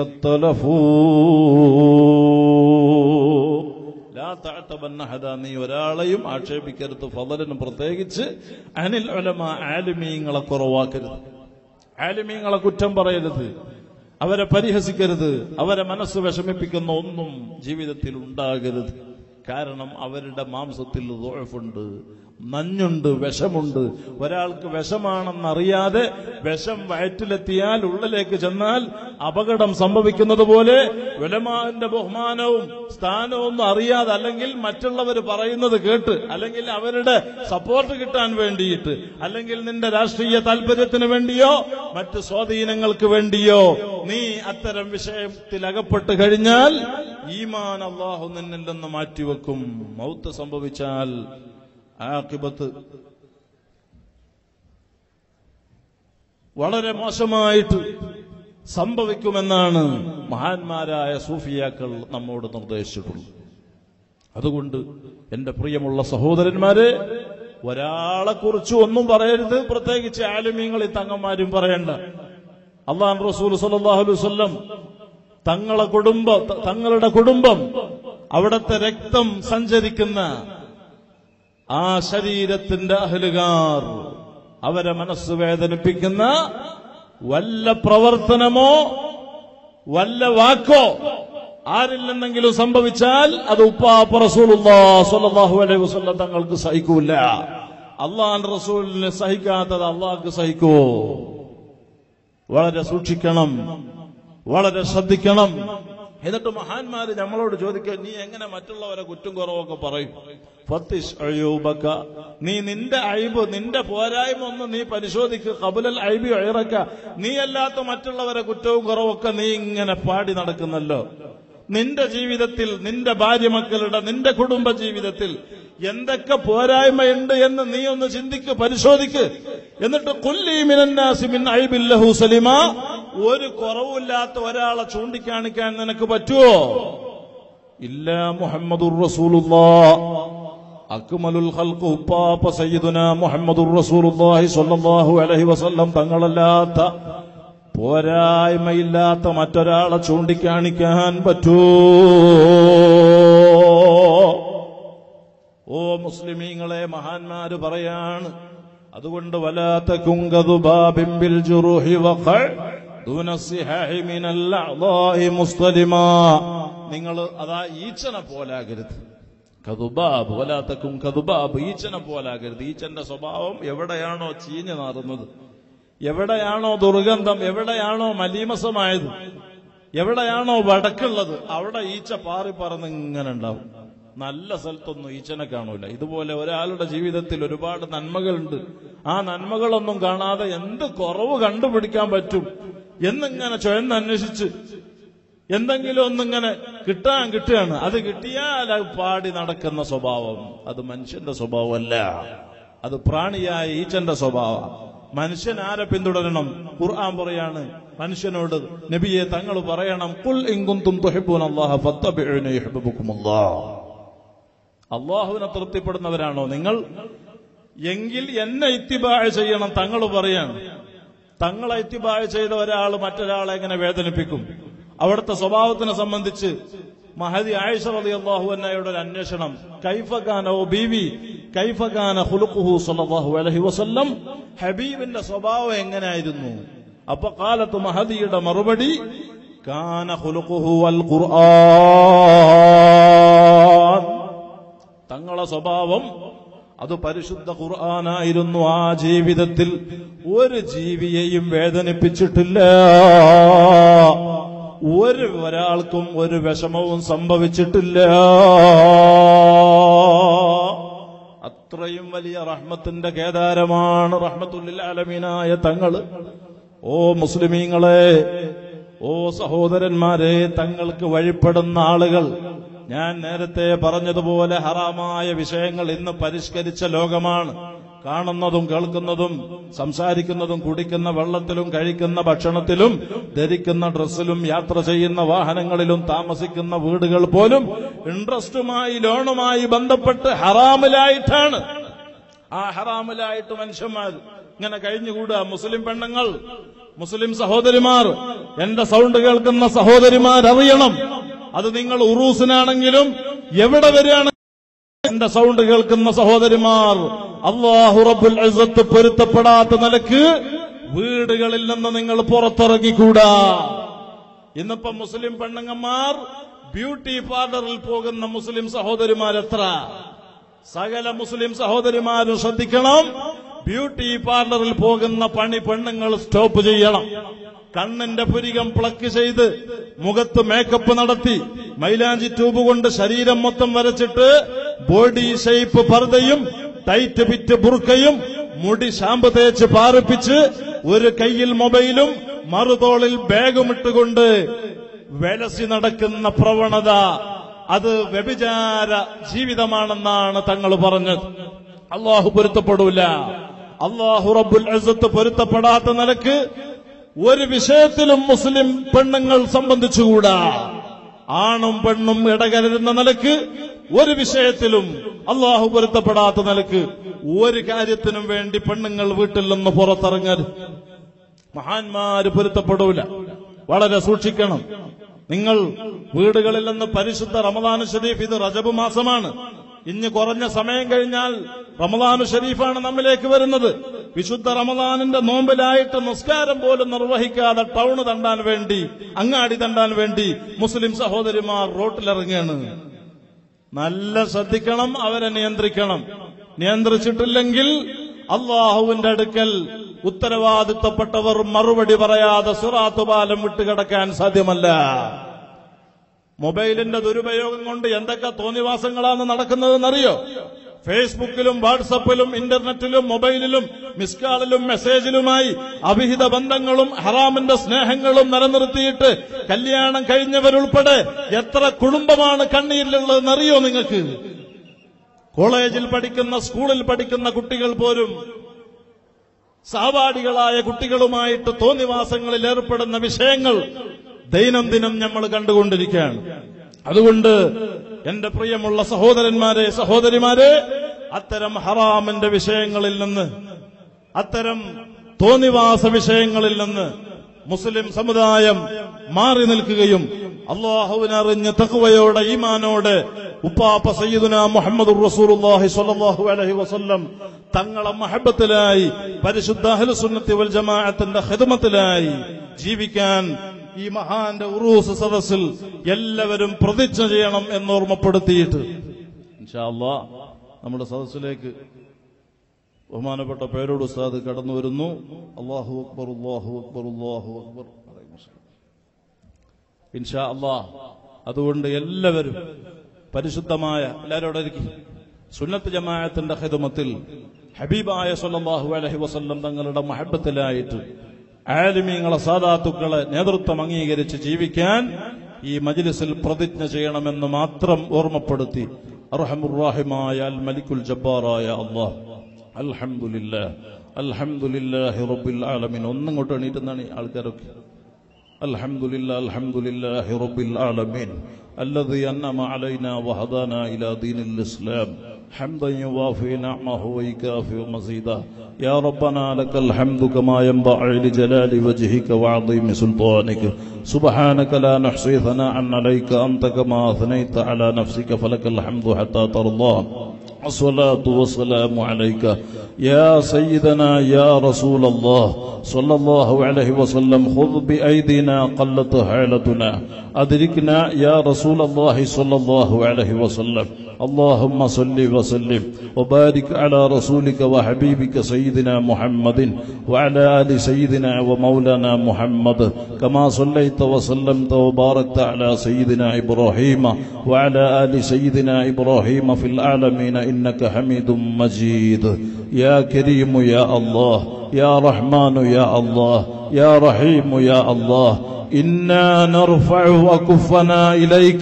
التلف ലാ തഅതബന്ന ഹദാ നീ ഒരാളെയും ആക്ഷേപിക്കരുത് ഫضലിന് പ്രത്യേകിച്ച് അനിൽ ഉലമ ആലിമീങ്ങളെ കുറവാക്കരുത് ആലിമീങ്ങളെ കുറ്റം പറയരുത് അവരെ പരിഹസിക്കരുത് അവരെ മനസ്സ് വിഷമിപ്പിക്കുന്ന ഒന്നും ജീവിതത്തിൽ ഉണ്ടാകരുത് കാരണം അവരുടെ മാംസത്തിൽ ദോഷമുണ്ട് നഞ്ഞുണ്ട് വിഷമുണ്ട് ഒരാൾക്ക് വിഷമാണെന്നറിയാതെ വിഷം വയറ്റിലെത്തിയാൽ ഉള്ളിലേക്ക് ചെന്നാൽ അപകടം സംഭവിക്കുന്നത് പോലെ ഉലമാന്റെ ബഹുമാനവും സ്ഥാനവും ഒന്നും അറിയാതെ അല്ലെങ്കിൽ മറ്റുള്ളവർ പറയുന്നത് കേട്ട് അല്ലെങ്കിൽ അവരുടെ സപ്പോർട്ട് കിട്ടാൻ വേണ്ടിയിട്ട് അല്ലെങ്കിൽ നിന്റെ രാഷ്ട്രീയ താല്പര്യത്തിന് വേണ്ടിയോ മറ്റ് സ്വാധീനങ്ങൾക്ക് വേണ്ടിയോ നീ അത്തരം വിഷയത്തിൽ അകപ്പെട്ട് കഴിഞ്ഞാൽ ഈമാൻ അള്ളാഹു നിന്നിൽ നിന്ന് മാറ്റിവെക്കും മൗത്ത് സംഭവിച്ചാൽ ആക്കിബത്ത് വളരെ മോശമായിട്ട് സംഭവിക്കുമെന്നാണ് മഹാന്മാരായ സൂഫിയാക്കൾ നമ്മോട് നിർദ്ദേശിച്ചിട്ടുള്ളത് അതുകൊണ്ട് എന്റെ പ്രിയമുള്ള സഹോദരന്മാരെ ഒരാളെ കുറിച്ച് ഒന്നും പറയരുത് പ്രത്യേകിച്ച് ആലുമീങ്ങൾ ഈ തങ്ങന്മാരും പറയണ്ട അള്ളാഹ് റസൂൽ സല്ലല്ലാഹു അലൈഹി വസല്ലം തങ്ങളെ കുടുംബ ത- തങ്ങളുടെ കുടുംബം അവിടത്തെ രക്തം സഞ്ചരിക്കുന്ന ആ ശരീരത്തിന്റെ അഹലുകാർ അവരെ മനസ്സ് വേദനിപ്പിക്കുന്ന വല്ല പ്രവർത്തനമോ വല്ല വാക്കോ ആരിൽ നിന്നെങ്കിലും സംഭവിച്ചാൽ അത് ഉപ്പാപ്പ റസൂലുള്ളാഹു അലൈഹി വസല്ലം തങ്ങൾക്ക് സഹിക്കൂല അള്ളാഹ് റസൂലിന് സഹിക്കാത്തത് അള്ളാഹ്ക്ക് സഹിക്കുവോ വളരെ സൂക്ഷിക്കണം വളരെ ശ്രദ്ധിക്കണം എന്നിട്ട് മഹാന്മാര് നമ്മളോട് ചോദിക്കുക നീ എങ്ങനെ മറ്റുള്ളവരെ കുറ്റം കുറവൊക്കെ പറയും ഫത്തിഷ് അയ്യൂബക്ക നീ നിന്റെ അഴിബ് നിന്റെ പോരായ്മ ഒന്ന് നീ പരിശോധിക്കുക കബുലൽ അഴിബി അഴിറക്ക നീ അല്ലാത്ത മറ്റുള്ളവരെ കുറ്റവും കുറവൊക്കെ നീ ഇങ്ങനെ പാടി നടക്കുന്നല്ലോ നിന്റെ ജീവിതത്തിൽ നിന്റെ ഭാര്യ മക്കളുടെ നിന്റെ കുടുംബ ജീവിതത്തിൽ എന്തൊക്കെ പോരായ്മയുണ്ട് എന്ന് നീ ഒന്ന് ചിന്തിക്ക് പരിശോധിക്ക് എന്നിട്ട് കുല്ലി മിനന്നാസി മിൻ അയ്ബില്ലഹു സലിമ ഒരു കുറവുമില്ലാത്ത ഒരാളെ ചൂണ്ടിക്കാണിക്കാൻ നിനക്ക് പറ്റുമോ ഇല്ല മുഹമ്മദുർ റസൂലുള്ളാ അക്മലുൽ ഖൽഖ് ഉപ്പാപ്പ സയ്യിദുന മുഹമ്മദുർ റസൂലുള്ളാഹി സ്വല്ലല്ലാഹു അലൈഹി വസല്ലം തങ്ങളല്ലാത്ത പോരായ്മയില്ലാത്ത മറ്റൊരാളെ ചൂണ്ടിക്കാണിക്കാൻ പറ്റുമോ ഓ മുസ്ലിമീങ്ങളെ മഹാന്മാര് പറയാണ് അതുകൊണ്ട് വലാത്ത കുങ്കതുബാബിംബിൽ ജുറുഹി വഖഅ ദൂന സിഹാഹി മിനൽ അഅ്ളാഇ മുസ്തലിമാ നിങ്ങൾ അതാ ഈച്ചനെ പോലാകരുത് കതുബാബ് വലാത്തക്കും കതുബാബ് ഈച്ചനെ പോലാകരുത് ഈച്ചന്റെ സ്വഭാവം എവിടെയാണോ ചീഞ്ഞു നാറുന്നത് എവിടെയാണോ ദുർഗന്ധം എവിടെയാണോ മലീമസമായത് എവിടെയാണോ വടക്കുള്ളത് അവിടെ ഈച്ച പാറി പറന്ന് ഇങ്ങനെ ഉണ്ടാവും നല്ല സ്ഥലത്തൊന്നും ഈച്ചനെ കാണൂല ഇതുപോലെ ഒരാളുടെ ജീവിതത്തിൽ ഒരുപാട് നന്മകളുണ്ട് ആ നന്മകളൊന്നും കാണാതെ എന്ത് കുറവ് കണ്ടുപിടിക്കാൻ പറ്റും എന്നിങ്ങനെ ചുഴന്ന് അന്വേഷിച്ച് എന്തെങ്കിലും ഒന്നിങ്ങനെ കിട്ടാൻ കിട്ടുകയാണ് അത് കിട്ടിയാൽ അത് പാടി നടക്കുന്ന സ്വഭാവം അത് മനുഷ്യന്റെ സ്വഭാവമല്ല അത് പ്രാണിയായ ഈച്ചന്റെ സ്വഭാവം മനുഷ്യൻ ആരെ പിന്തുടരണം ഖുർആൻ പറയാണ് മനുഷ്യനോട് നബിയെ തങ്ങൾ പറയണം കുൽ ഇങ്കുന്തും തുഹിബ്ബൂന അല്ലാഹ ഫത്തബിഉനി യുഹിബ്ബുക്കുമുല്ലാഹ് അള്ളാഹുവിനെ തൃപ്തിപ്പെടുന്നവരാണോ നിങ്ങൾ എങ്കിൽ എന്നെ ഇത്തിബായ ചെയ്യണം തങ്ങൾ പറയാണ് തങ്ങളെ ഇത്തിബായ ചെയ്ത ഒരാൾ മറ്റൊരാളെ എങ്ങനെ വേദനിപ്പിക്കും അവിടുത്തെ സ്വഭാവത്തിനെ സംബന്ധിച്ച് മഹദി ആയിഷ റളി അള്ളാഹു എന്നയുടെ ഒരു അന്വേഷണം കൈഫഖാന ഓ ബീവി കൈഫഖാന ഹുലുഖുഹു സല്ലല്ലാഹു അലൈഹി വസല്ലം ഹബീബിന്റെ സ്വഭാവം എങ്ങനെയായിരുന്നു അപ്പൊ കാലത്ത് മഹദിയുടെ മറുപടി കാന ഹുലുഖുഹു അൽ ഖുർആൻ തങ്ങളെ സ്വഭാവം അത് പരിശുദ്ധ ഖുർആനായിരുന്നു ആ ജീവിതത്തിൽ ഒരു ജീവിയെയും വേദനിപ്പിച്ചിട്ടില്ല ഒരു ഒരാൾക്കും ഒരു വിഷമവും സംഭവിച്ചിട്ടില്ല അത്രയും വലിയ റഹ്മത്തിന്റെ കേദാരമാണ് റഹ്മത്തുല്ലിൽ അലമീനായ തങ്ങള് ഓ മുസ്ലിമീങ്ങളെ ഓ സഹോദരന്മാരെ തങ്ങൾക്ക് വഴിപ്പെടുന്ന ആളുകൾ ഞാൻ നേരത്തെ പറഞ്ഞതുപോലെ ഹറാമായ വിഷയങ്ങൾ ഇന്ന് പരിഷ്കരിച്ച ലോകമാണ് കാണുന്നതും കേൾക്കുന്നതും സംസാരിക്കുന്നതും കുടിക്കുന്ന വെള്ളത്തിലും കഴിക്കുന്ന ഭക്ഷണത്തിലും ധരിക്കുന്ന ഡ്രസ്സിലും യാത്ര ചെയ്യുന്ന വാഹനങ്ങളിലും താമസിക്കുന്ന വീടുകൾ പോലും ഇൻട്രസ്റ്റുമായി ലോണുമായി ബന്ധപ്പെട്ട് ഹറാമിലായിട്ടാണ് ആ ഹറാമിലായിട്ട് മനുഷ്യന്മാർ ഇങ്ങനെ കഴിഞ്ഞുകൂടുക മുസ്ലിം പെണ്ണുങ്ങൾ മുസ്ലിം സഹോദരിമാർ എന്റെ സൗണ്ട് കേൾക്കുന്ന സഹോദരിമാർ അറിയണം അത് നിങ്ങൾ ഉറൂസിനാണെങ്കിലും എവിടെ വരികയാണ് എന്റെ സൗണ്ട് കേൾക്കുന്ന സഹോദരിമാർ അള്ളാഹു റബ്ബുൽ ഇസ്സത്ത് പൊരുത്തപ്പെടാത്ത നിലക്ക് വീടുകളിൽ നിന്ന് നിങ്ങൾ പുറത്തിറങ്ങിക്കൂടാ ഇന്നിപ്പോ മുസ്ലിം പെണ്ണുങ്ങന്മാർ ബ്യൂട്ടി പാർലറിൽ പോകുന്ന മുസ്ലിം സഹോദരിമാർ എത്ര സകല മുസ്ലിം സഹോദരിമാരും ശ്രദ്ധിക്കണം ബ്യൂട്ടി പാർലറിൽ പോകുന്ന പണി പെണ്ണുങ്ങൾ സ്റ്റോപ്പ് ചെയ്യണം കണ്ണിന്റെ പുരികം പ്ലക്ക് ചെയ്ത് മുഖത്ത് മേക്കപ്പ് നടത്തി മൈലാഞ്ചി ട്യൂബ് കൊണ്ട് ശരീരം മൊത്തം വരച്ചിട്ട് ബോഡി ഷേപ്പ് പർദ്ദയും ടൈറ്റ് പിറ്റ് ബുർക്കയും മുടി ഷാമ്പ് തേച്ച് പാറിപ്പിച്ച് ഒരു കയ്യിൽ മൊബൈലും മറുതോളിൽ ബാഗും ഇട്ടുകൊണ്ട് വെലസി നടക്കുന്ന പ്രവണത അത് വ്യഭിചാര ജീവിതമാണെന്നാണ് തങ്ങൾ പറഞ്ഞത് അള്ളാഹു പൊരുത്തപ്പെടൂല അള്ളാഹു റബ്ബുൽ അസത്ത് പൊരുത്തപ്പെടാത്ത നിലക്ക് ഒരു വിഷയത്തിലും മുസ്ലിം പെണ്ണുങ്ങൾ സംബന്ധിച്ചുകൂടാ ആണും പെണ്ണും ഇടകലരുന്ന നിലക്ക് ഒരു വിഷയത്തിലും അള്ളാഹു പൊരുത്തപ്പെടാത്ത നിലക്ക് ഒരു കാര്യത്തിനും വേണ്ടി പെണ്ണുങ്ങൾ വീട്ടിൽ നിന്ന് പുറത്തിറങ്ങരുത് മഹാന്മാര് പൊരുത്തപ്പെടൂല വളരെ സൂക്ഷിക്കണം നിങ്ങൾ വീടുകളിൽ നിന്ന് പരിശുദ്ധ റമദാനു ഷരീഫ് ഇത് റജബ് മാസമാണ് ഇനി കുറഞ്ഞ സമയം കഴിഞ്ഞാൽ റമദാനു ഷരീഫാണ് നമ്മിലേക്ക് വരുന്നത് വിശുദ്ധ റമദാനിന്റെ നോമ്പിലായിട്ട് നിസ്കാരം പോലും നിർവഹിക്കാതെ ടൗണ് തണ്ടാൻ വേണ്ടി അങ്ങാടി തണ്ടാൻ വേണ്ടി മുസ്ലിം സഹോദരിമാർ റോട്ടിലിറങ്ങുകയാണ് നല്ല ശ്രദ്ധിക്കണം അവരെ നിയന്ത്രിക്കണം നിയന്ത്രിച്ചിട്ടില്ലെങ്കിൽ അള്ളാഹുവിന്റെ അടുക്കൽ ഉത്തരവാദിത്തപ്പെട്ടവർ മറുപടി പറയാതെ സുറാത്തുപാലം വിട്ടുകിടക്കാൻ സാധ്യമല്ല മൊബൈലിന്റെ ദുരുപയോഗം കൊണ്ട് എന്തൊക്കെ തോന്നിവാസങ്ങളാണ് നടക്കുന്നതെന്നറിയോ ഫേസ്ബുക്കിലും വാട്സപ്പിലും ഇന്റർനെറ്റിലും മൊബൈലിലും മിസ്കാളിലും മെസ്സേജിലുമായി അവിഹിത ബന്ധങ്ങളും ഹറാമിന്റെ സ്നേഹങ്ങളും നിലനിർത്തിയിട്ട് കല്യാണം കഴിഞ്ഞവരുൾപ്പെടെ എത്ര കുടുംബമാണ് കണ്ണീരിലുള്ളതെന്നറിയോ നിങ്ങൾക്ക് കോളേജിൽ പഠിക്കുന്ന സ്കൂളിൽ പഠിക്കുന്ന കുട്ടികൾ പോലും സഹപാഠികളായ കുട്ടികളുമായിട്ട് തോന്നിവാസങ്ങളിൽ ഏർപ്പെടുന്ന വിഷയങ്ങൾ ദൈനംദിനം നമ്മൾ കണ്ടുകൊണ്ടിരിക്കുകയാണ് അതുകൊണ്ട് എന്റെ പ്രിയമുള്ള സഹോദരന്മാരെ സഹോദരിമാരെ അത്തരം ഹറാമിന്റെ വിഷയങ്ങളിൽ നിന്ന് അത്തരം തോന്നിവാസ വിഷയങ്ങളിൽ നിന്ന് മുസ്ലിം സമുദായം മാറി നിൽക്കുകയും അള്ളാഹുവിനറിഞ്ഞ് തഖ്വയോടെ ഈമാനോടെ ഉപ്പാപ്പ സയ്യിദുന മുഹമ്മദ് റസൂലുള്ളാഹി സ്വല്ലല്ലാഹു അലൈഹി വസല്ലം തങ്ങളെ മഹബത്തിലായി പരിശുദ്ധ അഹ്ലുസുന്നത്തി വൽ ജമാഅത്തിന്റെ ഖിദ്മത്തിലായി ജീവിക്കാൻ ഈ മഹാന്റെ ഉറൂസ് സദസ്സിൽ എല്ലാവരും പ്രതിജ്ഞ ചെയ്യണം എന്ന് ഓർമ്മപ്പെടുത്തിയിട്ട് ഇൻഷാ അല്ലാഹ് നമ്മുടെ സദസ്സിലേക്ക് ബഹുമാനപ്പെട്ട പേരോട് ഉസ്താദ് കടന്നു വരുന്നു അള്ളാഹു അക്ബർ അള്ളാഹു അക്ബർ അള്ളാഹു അക്ബർ ഇൻഷാ അള്ളാഹ് അതുകൊണ്ട് എല്ലാവരും പരിശുദ്ധമായ എല്ലാവരും അവിടെ ഇരിക്കും സുന്നത്ത് ജമാഅത്തിന്റെ ഹിദമത്തിൽ ഹബീബായ സല്ലല്ലാഹു അലൈഹി വസല്ലം തങ്ങളുടെ മഹബത്തിലായിട്ട് ആലിമീങ്ങളെ സാദാത്തുക്കളെ നേതൃത്വം അംഗീകരിച്ച് ജീവിക്കാൻ ഈ മജ്ലിസിൽ പ്രതിജ്ഞ ചെയ്യണമെന്ന് മാത്രം ഓർമ്മപ്പെടുത്തി അർഹമുറാഹിമായ അൽ മലിക്കുൽ ജബ്ബാറായ അള്ളാഹ് അൽഹംദുലില്ലാ അൽഹംദുലില്ലാഹി റബ്ബിൽ ആലമീൻ ഒന്നും കൊണ്ട് എണീറ്റുന്നാണ് ഈ ആൾക്കാരൊക്കെ الحمد لله الحمد لله رب العالمين الذي أنعم علينا وهدانا إلى دين الإسلام حمدا يوافي نعمه ويكافئ مزيدا يا ربنا لك الحمد كما ينبغي لجلال وجهك وعظيم سلطانك سبحانك لا نحصي ثناء عليك أنت كما أثنيت على نفسك فلك الحمد حتى ترضى الصلاة والسلام عليك يا سيدنا يا رسول الله صلى الله عليه وسلم خذ بأيدينا قلت حالتنا أدركنا يا رسول الله صلى الله عليه وسلم اللهم صل وسلم وبارك على رسولك وحبيبك سيدنا محمد وعلى آل سيدنا ومولانا محمد كما صليت وسلمت وباركت على سيدنا إبراهيم وعلى آل سيدنا إبراهيم في العالمين إنك حميد مجيد يا كريم يا الله يا رحمن يا الله يا رحيم يا الله إنا نرفع أكفنا إليك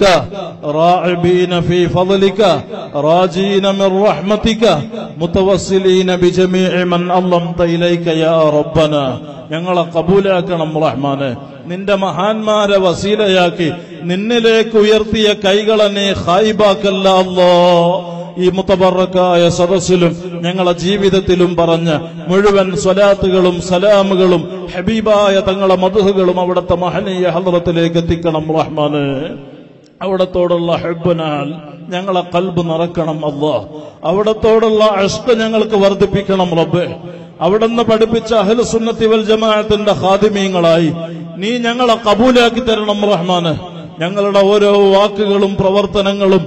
راعبين في فضلك راجين من رحمتك متوسلين بجميع من أظلمت إليك يا ربنا ഞങ്ങളെ കബൂലാക്കണം റഹ്മാനെ നിന്റെ മഹാന്മാരെ വസീലയാക്കി നിന്നിലേക്ക് ഉയർത്തിയ കൈകളെ നീ ഹായിബാക്കല്ല അല്ലോ ഈ മുത്തബറക്കായ സദസ്സിലും ഞങ്ങളെ ജീവിതത്തിലും പറഞ്ഞ മുഴുവൻ സ്വലാത്തുകളും സലാമുകളും ഹബീബായ തങ്ങളെ മധുഹുകളും അവിടുത്തെ മഹനീയ ഹദ്റത്തിലേക്ക് എത്തിക്കണം റഹ്മാന് അവിടത്തോടുള്ള ഹെബനാൽ ഞങ്ങളെ കൽബ് നിറക്കണം അല്ലോ അവിടത്തോടുള്ള അഷ്ട് ഞങ്ങൾക്ക് വർദ്ധിപ്പിക്കണം റബ്ബെ അവിടുന്ന് പഠിപ്പിച്ച അഹ്ലു സുന്നത്തി വൽ ജമാഅത്തിന്റെ ഖാദിമീങ്ങളായി നീ ഞങ്ങളെ കബൂലാക്കി തരണം റഹ്മാന് ഞങ്ങളുടെ ഓരോ വാക്കുകളും പ്രവർത്തനങ്ങളും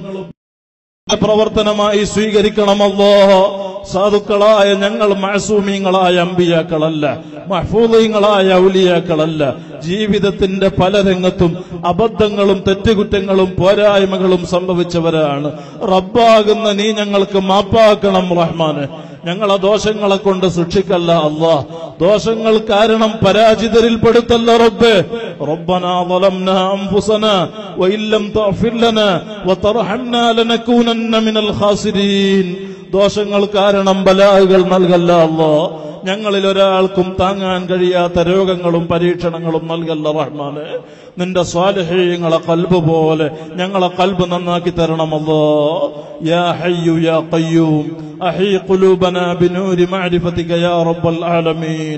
പ്രവർത്തനമായി സ്വീകരിക്കണമല്ലോ സാധുക്കളായ ഞങ്ങൾ മഹസൂമീങ്ങളായ അമ്പിയാക്കളല്ല മഹ്ഫൂദീങ്ങളായ ഔലിയാക്കളല്ല ജീവിതത്തിന്റെ പല രംഗത്തും അബദ്ധങ്ങളും തെറ്റുകുറ്റങ്ങളും പോരായ്മകളും സംഭവിച്ചവരാണ് റബ്ബാകുന്ന നീ ഞങ്ങൾക്ക് മാപ്പാക്കണം റഹ്മാന് ഞങ്ങളെ ദോഷങ്ങളെ കൊണ്ട് ശിക്ഷിക്കല്ല അല്ലാ ദോഷങ്ങൾ കാരണം പരാജിതരിൽ പെടുത്തല്ല റബ്ബേ ربنا ظلمنا أنفسنا وإن لم تغفر لنا وترحمنا لنكونن من الخاسرين ദോഷങ്ങൾ കാരണം ബലാഹുകൾ നൽകല്ല അല്ലോ ഞങ്ങളിൽ ഒരാൾക്കും താങ്ങാൻ കഴിയാത്ത രോഗങ്ങളും പരീക്ഷണങ്ങളും നൽകല്ല റഹ്മാന് നിന്റെ സ്വാലഹീയങ്ങളെ കൽബ് പോലെ ഞങ്ങളെ കൽബ് നന്നാക്കി തരണമല്ലോ യാ ഹയ്യു യാ ഖയ്യൂം أحي قلوبنا بنور معرفتك يا رب العالمين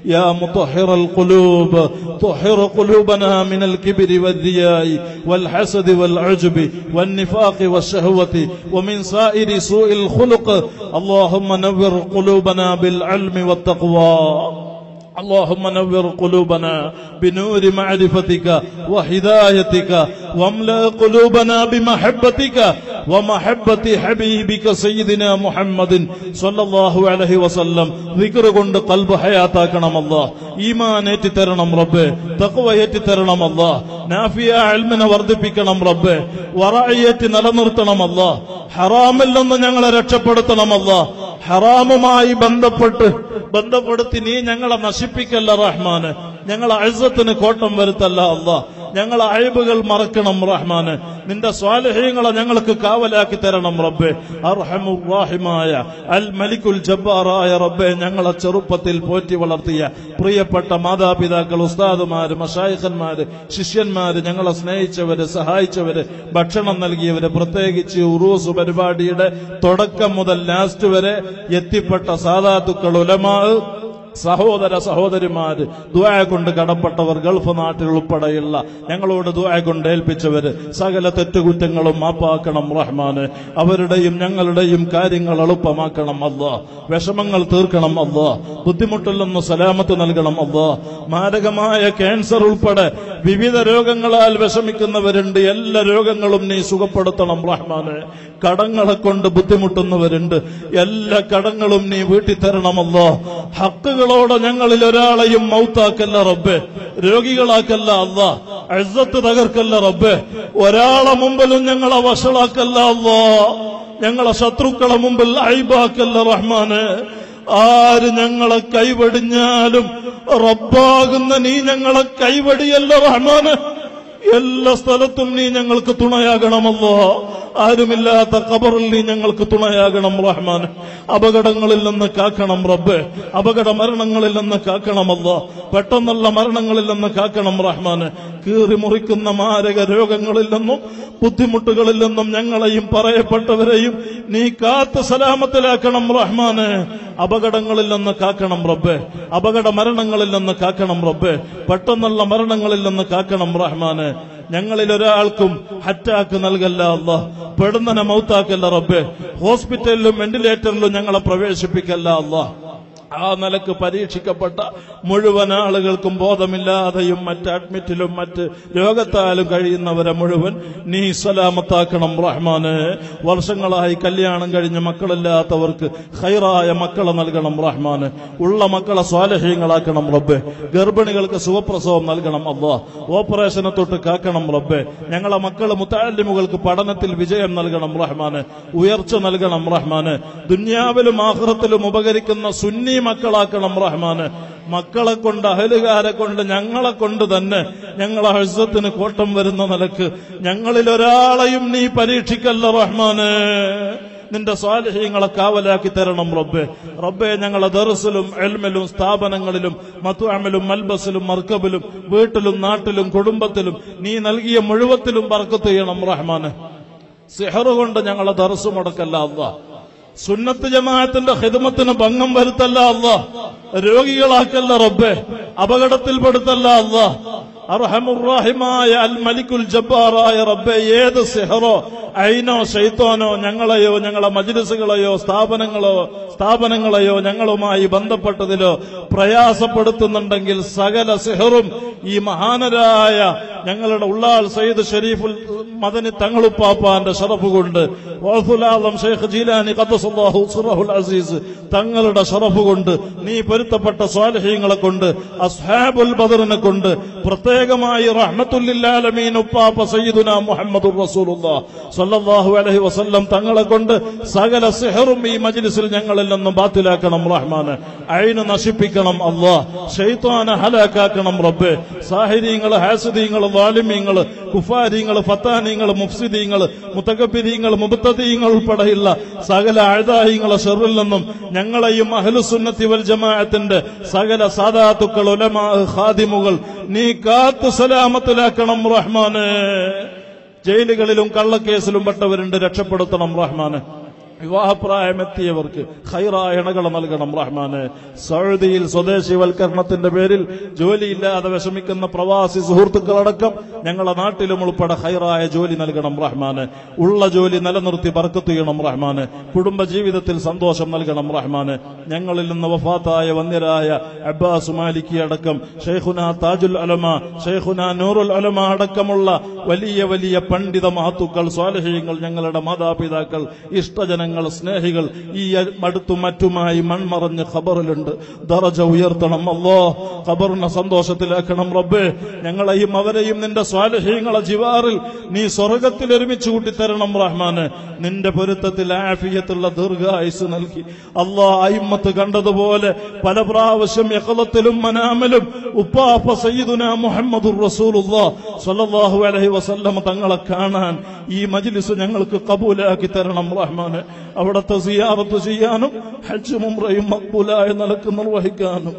يا مطهر القلوب طهر قلوبنا من الكبر والرياء والحسد والعجب والنفاق والشهوة ومن سائر سوء الخلق اللهم نور قلوبنا بالعلم والتقوى اللهم نور قلوبنا بنور معرفتك وهدايتك واملا قلوبنا بمحبتك ومحبة حبيبك سيدنا محمد صلى الله عليه وسلم ذكر കൊണ്ട് കൽബ് ഹയാത്താക്കണം അല്ലാ ഈമാൻ ഏറ്റിത്തരണം റബ്ബേ തഖ്വ ഏറ്റിത്തരണം അല്ലാ നാഫിയ ഇൽമിനെ വർദ്ധിപ്പിക്കണം റബ്ബേ വറഅയ്യത്ത് നിലനിർത്തണം അല്ലാ ഹറാമിൽ നിന്ന് ഞങ്ങളെ രക്ഷപ്പെടുത്തണം അല്ലാ ഹറാമുമായി ബന്ധപ്പെട്ട് ബന്ധപ്പെടുത്തി നീ ഞങ്ങളെ നശിപ്പിക്കല്ല റഹ്മാന് ഞങ്ങളെ അഴുസത്തിന് കോട്ടം വരുത്തല്ല അല്ലാ ഞങ്ങളെ അഴിബുകൾ മറക്കണം റഹ്മാന് നിന്റെ സ്വാലഹ്യങ്ങളെ ഞങ്ങൾക്ക് കാവലാക്കി തരണം റബ്ബെ അർഹമുറാഹിമായ അൽ മലിക്കുൽ ജബ്ബാറായ റബ്ബെ ഞങ്ങളെ ചെറുപ്പത്തിൽ പോറ്റി വളർത്തിയ പ്രിയപ്പെട്ട മാതാപിതാക്കൾ ഉസ്താദുമാര് മഷായിഖന്മാര് ശിഷ്യന്മാര് ഞങ്ങളെ സ്നേഹിച്ചവര് സഹായിച്ചവര് ഭക്ഷണം നൽകിയവര് പ്രത്യേകിച്ച് ഉറൂസ് പരിപാടിയുടെ തുടക്കം മുതൽ ലാസ്റ്റ് വരെ എത്തിപ്പെട്ട സാധാത്തുക്കൾ ഉലമാ സഹോദര സഹോദരിമാര് ദുആ കൊണ്ട് കടപ്പെട്ടവർ ഗൾഫ് നാട്ടിൽ ഉൾപ്പെടെയുള്ള ഞങ്ങളോട് ദുആ കൊണ്ട് ഏൽപ്പിച്ചവര് സകല തെറ്റുകുറ്റങ്ങളും മാപ്പാക്കണം റഹ്മാന് അവരുടെയും ഞങ്ങളുടെയും കാര്യങ്ങൾ എളുപ്പമാക്കണം അല്ലാ വിഷമങ്ങൾ തീർക്കണം അല്ലാ ബുദ്ധിമുട്ടിൽ നിന്ന് സലാമത്ത് നൽകണം അല്ലാ മാരകമായ ക്യാൻസർ ഉൾപ്പെടെ വിവിധ രോഗങ്ങളാൽ വിഷമിക്കുന്നവരുണ്ട് എല്ലാ രോഗങ്ങളും നീ സുഖപ്പെടുത്തണം റഹ്മാന് കടങ്ങളെ കൊണ്ട് ബുദ്ധിമുട്ടുന്നവരുണ്ട് എല്ലാ കടങ്ങളും നീ വീട്ടി തരണമല്ലോ ഹക്കുകളോടെ ഞങ്ങളിൽ ഒരാളെയും മൗത്താക്കല്ല റബ്ബെ രോഗികളാക്കല്ല അല്ല അഴ്സത്ത് തകർക്കല്ല റബ്ബെ ഒരാളെ മുമ്പിലും ഞങ്ങളെ വഷളാക്കല്ല അല്ലോ ഞങ്ങളെ ശത്രുക്കളെ മുമ്പിൽ അയിബാക്കല്ല റഹ്മാന് ആര് ഞങ്ങളെ കൈവടിഞ്ഞാലും റബ്ബാകുന്ന നീ ഞങ്ങളെ കൈവടിയല്ല റഹ്മാന് എല്ലാ സ്ഥലത്തും നീ ഞങ്ങൾക്ക് തുണയാകണമല്ലോ ആരുമില്ലാത്ത ഖബറിൽ നീ ഞങ്ങൾക്ക് തുണയാകണം റഹ്മാൻ അപകടങ്ങളിൽ നിന്ന് കാക്കണം റബ്ബ് അപകട മരണങ്ങളിൽ നിന്ന് കാക്കണമല്ലോ പെട്ടെന്നുള്ള മരണങ്ങളിൽ നിന്ന് കാക്കണം റഹ്മാന് കീറി മുറിക്കുന്ന മാരക രോഗങ്ങളിൽ നിന്നും ബുദ്ധിമുട്ടുകളിൽ നിന്നും ഞങ്ങളെയും പറയപ്പെട്ടവരെയും നീ കാത്ത് സലാമത്തിലാക്കണം റഹ്മാന് അപകടങ്ങളിൽ നിന്ന് കാക്കണം റബ്ബെ അപകട മരണങ്ങളിൽ നിന്ന് കാക്കണം റബ്ബെ പെട്ടെന്നുള്ള മരണങ്ങളിൽ നിന്ന് കാക്കണം റഹ്മാന് ഞങ്ങളിൽ ഒരാൾക്കും അറ്റാക്ക് നൽകല്ല അല്ല പെടുന്നനെ മൗത്താക്കല്ല റബ്ബെ ഹോസ്പിറ്റലിലും വെന്റിലേറ്ററിലും ഞങ്ങളെ പ്രവേശിപ്പിക്കല്ല അല്ല ആ നിലക്ക് പരീക്ഷിക്കപ്പെട്ട മുഴുവൻ ആളുകൾക്കും ബോധമില്ലാതെയും മറ്റ് അഡ്മിറ്റിലും മറ്റ് രോഗത്താലും കഴിയുന്നവരെ മുഴുവൻ നീ സലാമത്താക്കണം റഹ്മാന് വർഷങ്ങളായി കല്യാണം കഴിഞ്ഞ മക്കളില്ലാത്തവർക്ക് ഹൈറായ മക്കളെ നൽകണം റഹ്മാന് ഉള്ള മക്കളെ സ്വാലഹ്യങ്ങളാക്കണം റബ്ബെ ഗർഭിണികൾക്ക് സുഖപ്രസവം നൽകണം അള്ളാ ഓപ്പറേഷനെ തൊട്ട് കാക്കണം റബ്ബെ ഞങ്ങളെ മക്കള് മുത്താലിമുകൾക്ക് പഠനത്തിൽ വിജയം നൽകണം റഹ്മാന് ഉയർച്ച നൽകണം റഹ്മാന് ദുന്യാവിലും ആഹ്റത്തിലും ഉപകരിക്കുന്ന സുന്നി മക്കളാക്കണം റഹ്മാന് മക്കളെ കൊണ്ട് അഹലുകാരെ കൊണ്ട് ഞങ്ങളെ കൊണ്ട് തന്നെ ഞങ്ങളെ ഹഴ്സത്തിന് കോട്ടം വരുന്ന നിലക്ക് ഞങ്ങളിൽ ഒരാളെയും നീ പരീക്ഷിക്കല്ല റഹ്മാന് നിന്റെ സ്വാലഹ്യങ്ങളെ കാവലാക്കി തരണം റബ്ബെ റബ്ബെ ഞങ്ങളെ ദർസിലും എൽമിലും സ്ഥാപനങ്ങളിലും മത്തുഅമലും മൽബസിലും മർക്കബിലും വീട്ടിലും നാട്ടിലും കുടുംബത്തിലും നീ നൽകിയ മുഴുവത്തിലും പറക്കത്ത് ചെയ്യണം റഹ്മാന് സിഹറ് കൊണ്ട് ഞങ്ങളെ ദർസ് മുടക്കല്ല അള്ളാ സുന്നത്ത് ജമാഅത്തിന്റെ ഹിദമത്തിന് ഭംഗം വരുത്തല്ല അല്ല രോഗികളാക്കല്ല റബ്ബെ അപകടത്തിൽപ്പെടുത്തല്ല അല്ല അർഹമുറാഹിമായ അൽ മലിക്കുൽ ജബ്ബാറായ റബ്ബെ ഏത് സിഹറോ ഐനോ ഷെയ്ത്തോനോ ഞങ്ങളെയോ ഞങ്ങളെ മജ്ലിസുകളെയോ സ്ഥാപനങ്ങളോ സ്ഥാപനങ്ങളെയോ ഞങ്ങളുമായി ബന്ധപ്പെട്ടതിലോ പ്രയാസപ്പെടുത്തുന്നുണ്ടെങ്കിൽ സകല സിഹറും ഈ മഹാനരായ ഞങ്ങളുടെ ഉള്ളാൾ സയ്യിദ് ഷരീഫുൽ മദനി തങ്ങളുപ്പാപ്പാന്റെ ഷറഫ് കൊണ്ട് വഹുലാദം ഷെയ്ഖ് ജീലാനി ഖദ്ദസല്ലാഹു സിറഹുൽ അസീസ് തങ്ങളുടെ ഷറഫ് കൊണ്ട് നീ പൊരുത്തപ്പെട്ട സ്വാലഹ്യങ്ങളെ കൊണ്ട് അസ്ഹാബുൽ ബദറിനെ കൊണ്ട് പ്രത്യേകമായി റഹ്മത്തുല്ലാലമീൻ ഉപ്പാപ്പ സയ്യിദുന മുഹമ്മദുർ റസൂലുള്ളാഹ് സല്ലല്ലാഹു അലൈഹി വസല്ലം തങ്ങളെ കൊണ്ട് സകല സിഹറും ഈ മജ്ലിസിൽ ഞങ്ങളിൽ നിന്നും ബാത്തിലാക്കണം റഹ്മാന് അയിന് നശിപ്പിക്കണം അല്ലാ ഷെയ്ത്താനെ ഹലാക്കാക്കണം റബ്ബെ സാഹിര്യങ്ങള് ഹാസിദീങ്ങള് വാലിമീങ്ങള് കുഫാരിങ്ങള് ഫത്താനിങ്ങള് മുഫ്സിദീങ്ങള് മുത്തകബിരീങ്ങള് മുബത്തദീങ്ങൾ ഉൾപ്പെടെയുള്ള സകല അഴുതാഹിങ്ങളെ ഷെറിൽ നിന്നും ഞങ്ങളെയും അഹ്ലുസുന്നത്തി വൽ ജമാഅത്തിന്റെ സകല സാദാത്തുക്കൾ ഉലമാ ഖാദിമുകൾ നീ കാത്തു സലാമത്തിലാക്കണം റഹ്മാന് ജയിലുകളിലും കള്ളക്കേസിലും പെട്ടവരുണ്ട് രക്ഷപ്പെടുത്തണം റഹ്മാന് വിവാഹപ്രായമെത്തിയവർക്ക് ഹൈറായ ഇണകൾ നൽകണം റഹ്മാന് സൗദിയിൽ സ്വദേശിവൽക്കരണത്തിന്റെ പേരിൽ ജോലിയില്ലാതെ വിഷമിക്കുന്ന പ്രവാസി സുഹൃത്തുക്കളടക്കം ഞങ്ങളുടെ നാട്ടിലും ഉൾപ്പെടെ ഹൈറായ ജോലി നൽകണം റഹ്മാന് ഉള്ള ജോലി നിലനിർത്തി ബർക്കത്ത് ചെയ്യണം റഹ്മാന് കുടുംബ ജീവിതത്തിൽ സന്തോഷം നൽകണം റഹ്മാന് ഞങ്ങളിൽ നിന്ന് വഫാത്തായ വന്യരായ അബ്ബാസ് മാലിക്കി അടക്കം ഷെയ്ഖുന താജുൽ അലമ ഷെയ്ഖുന നൂറുൽ അലമ അടക്കമുള്ള വലിയ വലിയ പണ്ഡിത മഹത്തുക്കൾ സ്വാലഹീയങ്ങൾ ഞങ്ങളുടെ മാതാപിതാക്കൾ ഇഷ്ടജനങ്ങൾ സ്നേഹികൾ ഈ അടുത്തും മറ്റുമായി മൺമറഞ്ഞ് ഖബറിലുണ്ട് ദറജ ഉയർത്തണം അല്ലോ ഖബറിനെ സന്തോഷത്തിലാക്കണം റബ്ബേ ഞങ്ങളെയും അവരെയും നിന്റെ സ്വാലഹീങ്ങളെ ജിവാറിൽ നീ സ്വർഗത്തിൽ ഒരുമിച്ച് കൂട്ടിത്തരണം റഹ്മാന് നിന്റെ പൊരുത്തത്തിൽ ആഫിയത്തുള്ള ദീർഘായുസ് നൽകി അള്ളാ അയിമ്മത്ത് കണ്ടതുപോലെ പല പ്രാവശ്യം യക്കളത്തിലും മനാമലും ഉപ്പാപ്പ സയ്യിദുന മുഹമ്മദുർ റസൂലുള്ളാ സ്വല്ലല്ലാഹു അലൈഹി വസല്ലം തങ്ങളെ കാണാൻ ഈ മജ്ലിസ് ഞങ്ങൾക്ക് കബൂലാക്കി തരണം റഹ്മാന് അവിടുത്തെ സിയാറത്ത് ചെയ്യാനും ഹജ്ജ് മുംറയും മക്ബൂലായ നിലക്ക് നിർവഹിക്കാനും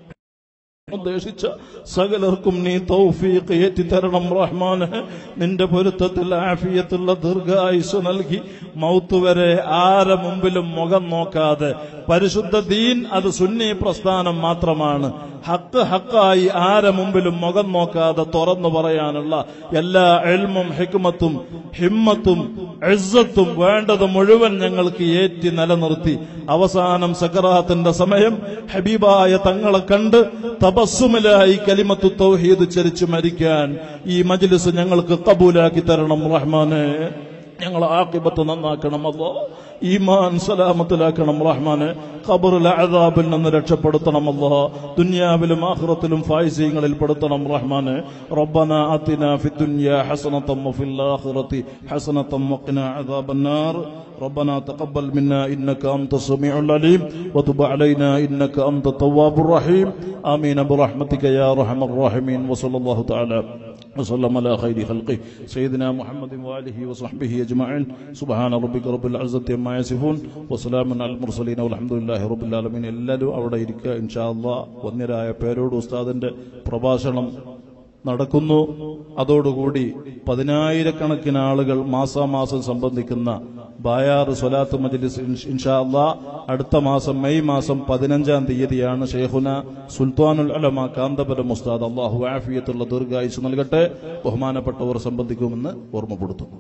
ഉദ്ദേശിച്ച സകലർക്കും നീ തൗഫീഖ് ഏറ്റിത്തരണം റഹ്മാന് നിന്റെ പൊരുത്തത്തിൽ ആഫിയത്തുള്ള ദീർഘായുസ് നൽകി മൗത്ത് വരെ ആരെ മുമ്പിലും മുഖം നോക്കാതെ പരിശുദ്ധ ദീൻ അത് സുന്നി പ്രസ്ഥാനം മാത്രമാണ് ഹക്ക് ഹക്കായി ആരെ മുമ്പിലും മുഖം നോക്കാതെ തുറന്നു പറയാനുള്ള എല്ലാ എൽമും ഹിക്മത്തും ഹിമ്മത്തും എസ്സത്തും വേണ്ടത് മുഴുവൻ ഞങ്ങൾക്ക് ഏറ്റി നിലനിർത്തി അവസാനം സക്കറാത്തിന്റെ സമയം ഹബീബായ തങ്ങളെ കണ്ട് തപസ്സുമിലായി കലിമത്തു തൗഹീദ് ചരിച്ചു മരിക്കാൻ ഈ മജ്ലിസ് ഞങ്ങൾക്ക് കബൂലാക്കി തരണം റഹ്മാനെ ഞങ്ങളെ ആക്കിബത്ത് നന്നാക്കണം അല്ലോ ഈമാൻ സലാമത്തിലാക്കണം റഹ്മാനെ ഖബറിലെ അദാബിൽ നിന്ന് രക്ഷപ്പെടുത്തണം അല്ലോ ദുനിയാവിലും ആഖിറത്തിലും ഫായിസീങ്ങളിൽ പെടുത്തണം റഹ്മാനെ റബ്ബന ആതിന ഫി ദുനിയ ഹസനതം വഫിൽ ആഖിറതി ഹസനതം വഖിന അദാബന്നാർ ربنا تقبل منا إنك أنت السميع العليم وتب علينا إنك أنت التواب الرحيم آمين برحمتك يا أرحم الراحمين وصلى الله تعالى وسلم على خير خلقه سيدنا محمد وآله وصحبه أجمعين سبحان ربك رب العزة عما يصفون وسلام على المرسلين والحمد لله رب العالمين എല്ലാവരും അവിടെ ഇരിക്കുക ഇൻഷാ അള്ളാ വന്യരായ പേരോട് ഉസ്താദിന്റെ പ്രഭാഷണം നടക്കുന്നു അതോടുകൂടി പതിനായിരക്കണക്കിന് ആളുകൾ മാസാമാസം സംബന്ധിക്കുന്ന ബായാർ സ്വലാത്ത് മജ്ലിസ് ഇൻഷ- ഇൻഷാ അള്ളാ അടുത്ത മാസം മെയ് മാസം പതിനഞ്ചാം തീയതിയാണ് ഷെയ്ഖുന സുൽത്താനുൽ അലമ കാന്തപുരം ഉസ്താദ് അള്ളാഹു ആഫിയത്തുള്ള ദീർഘായുസ് നൽകട്ടെ ബഹുമാനപ്പെട്ടവർ സംബന്ധിക്കുമെന്ന് ഓർമ്മപ്പെടുത്തുന്നു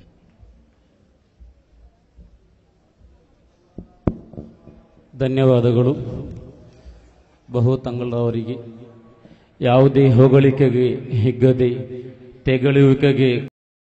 ಧನ್ಯವಾದಗಳು ಬಹು ತಂಗಳವರಿಗೆ ಯಾವುದೇ ಹೊಗಳಿಕೆಗೆ ಹಿಗ್ಗದೆ ತೆಗಳುವಿಕೆಗೆ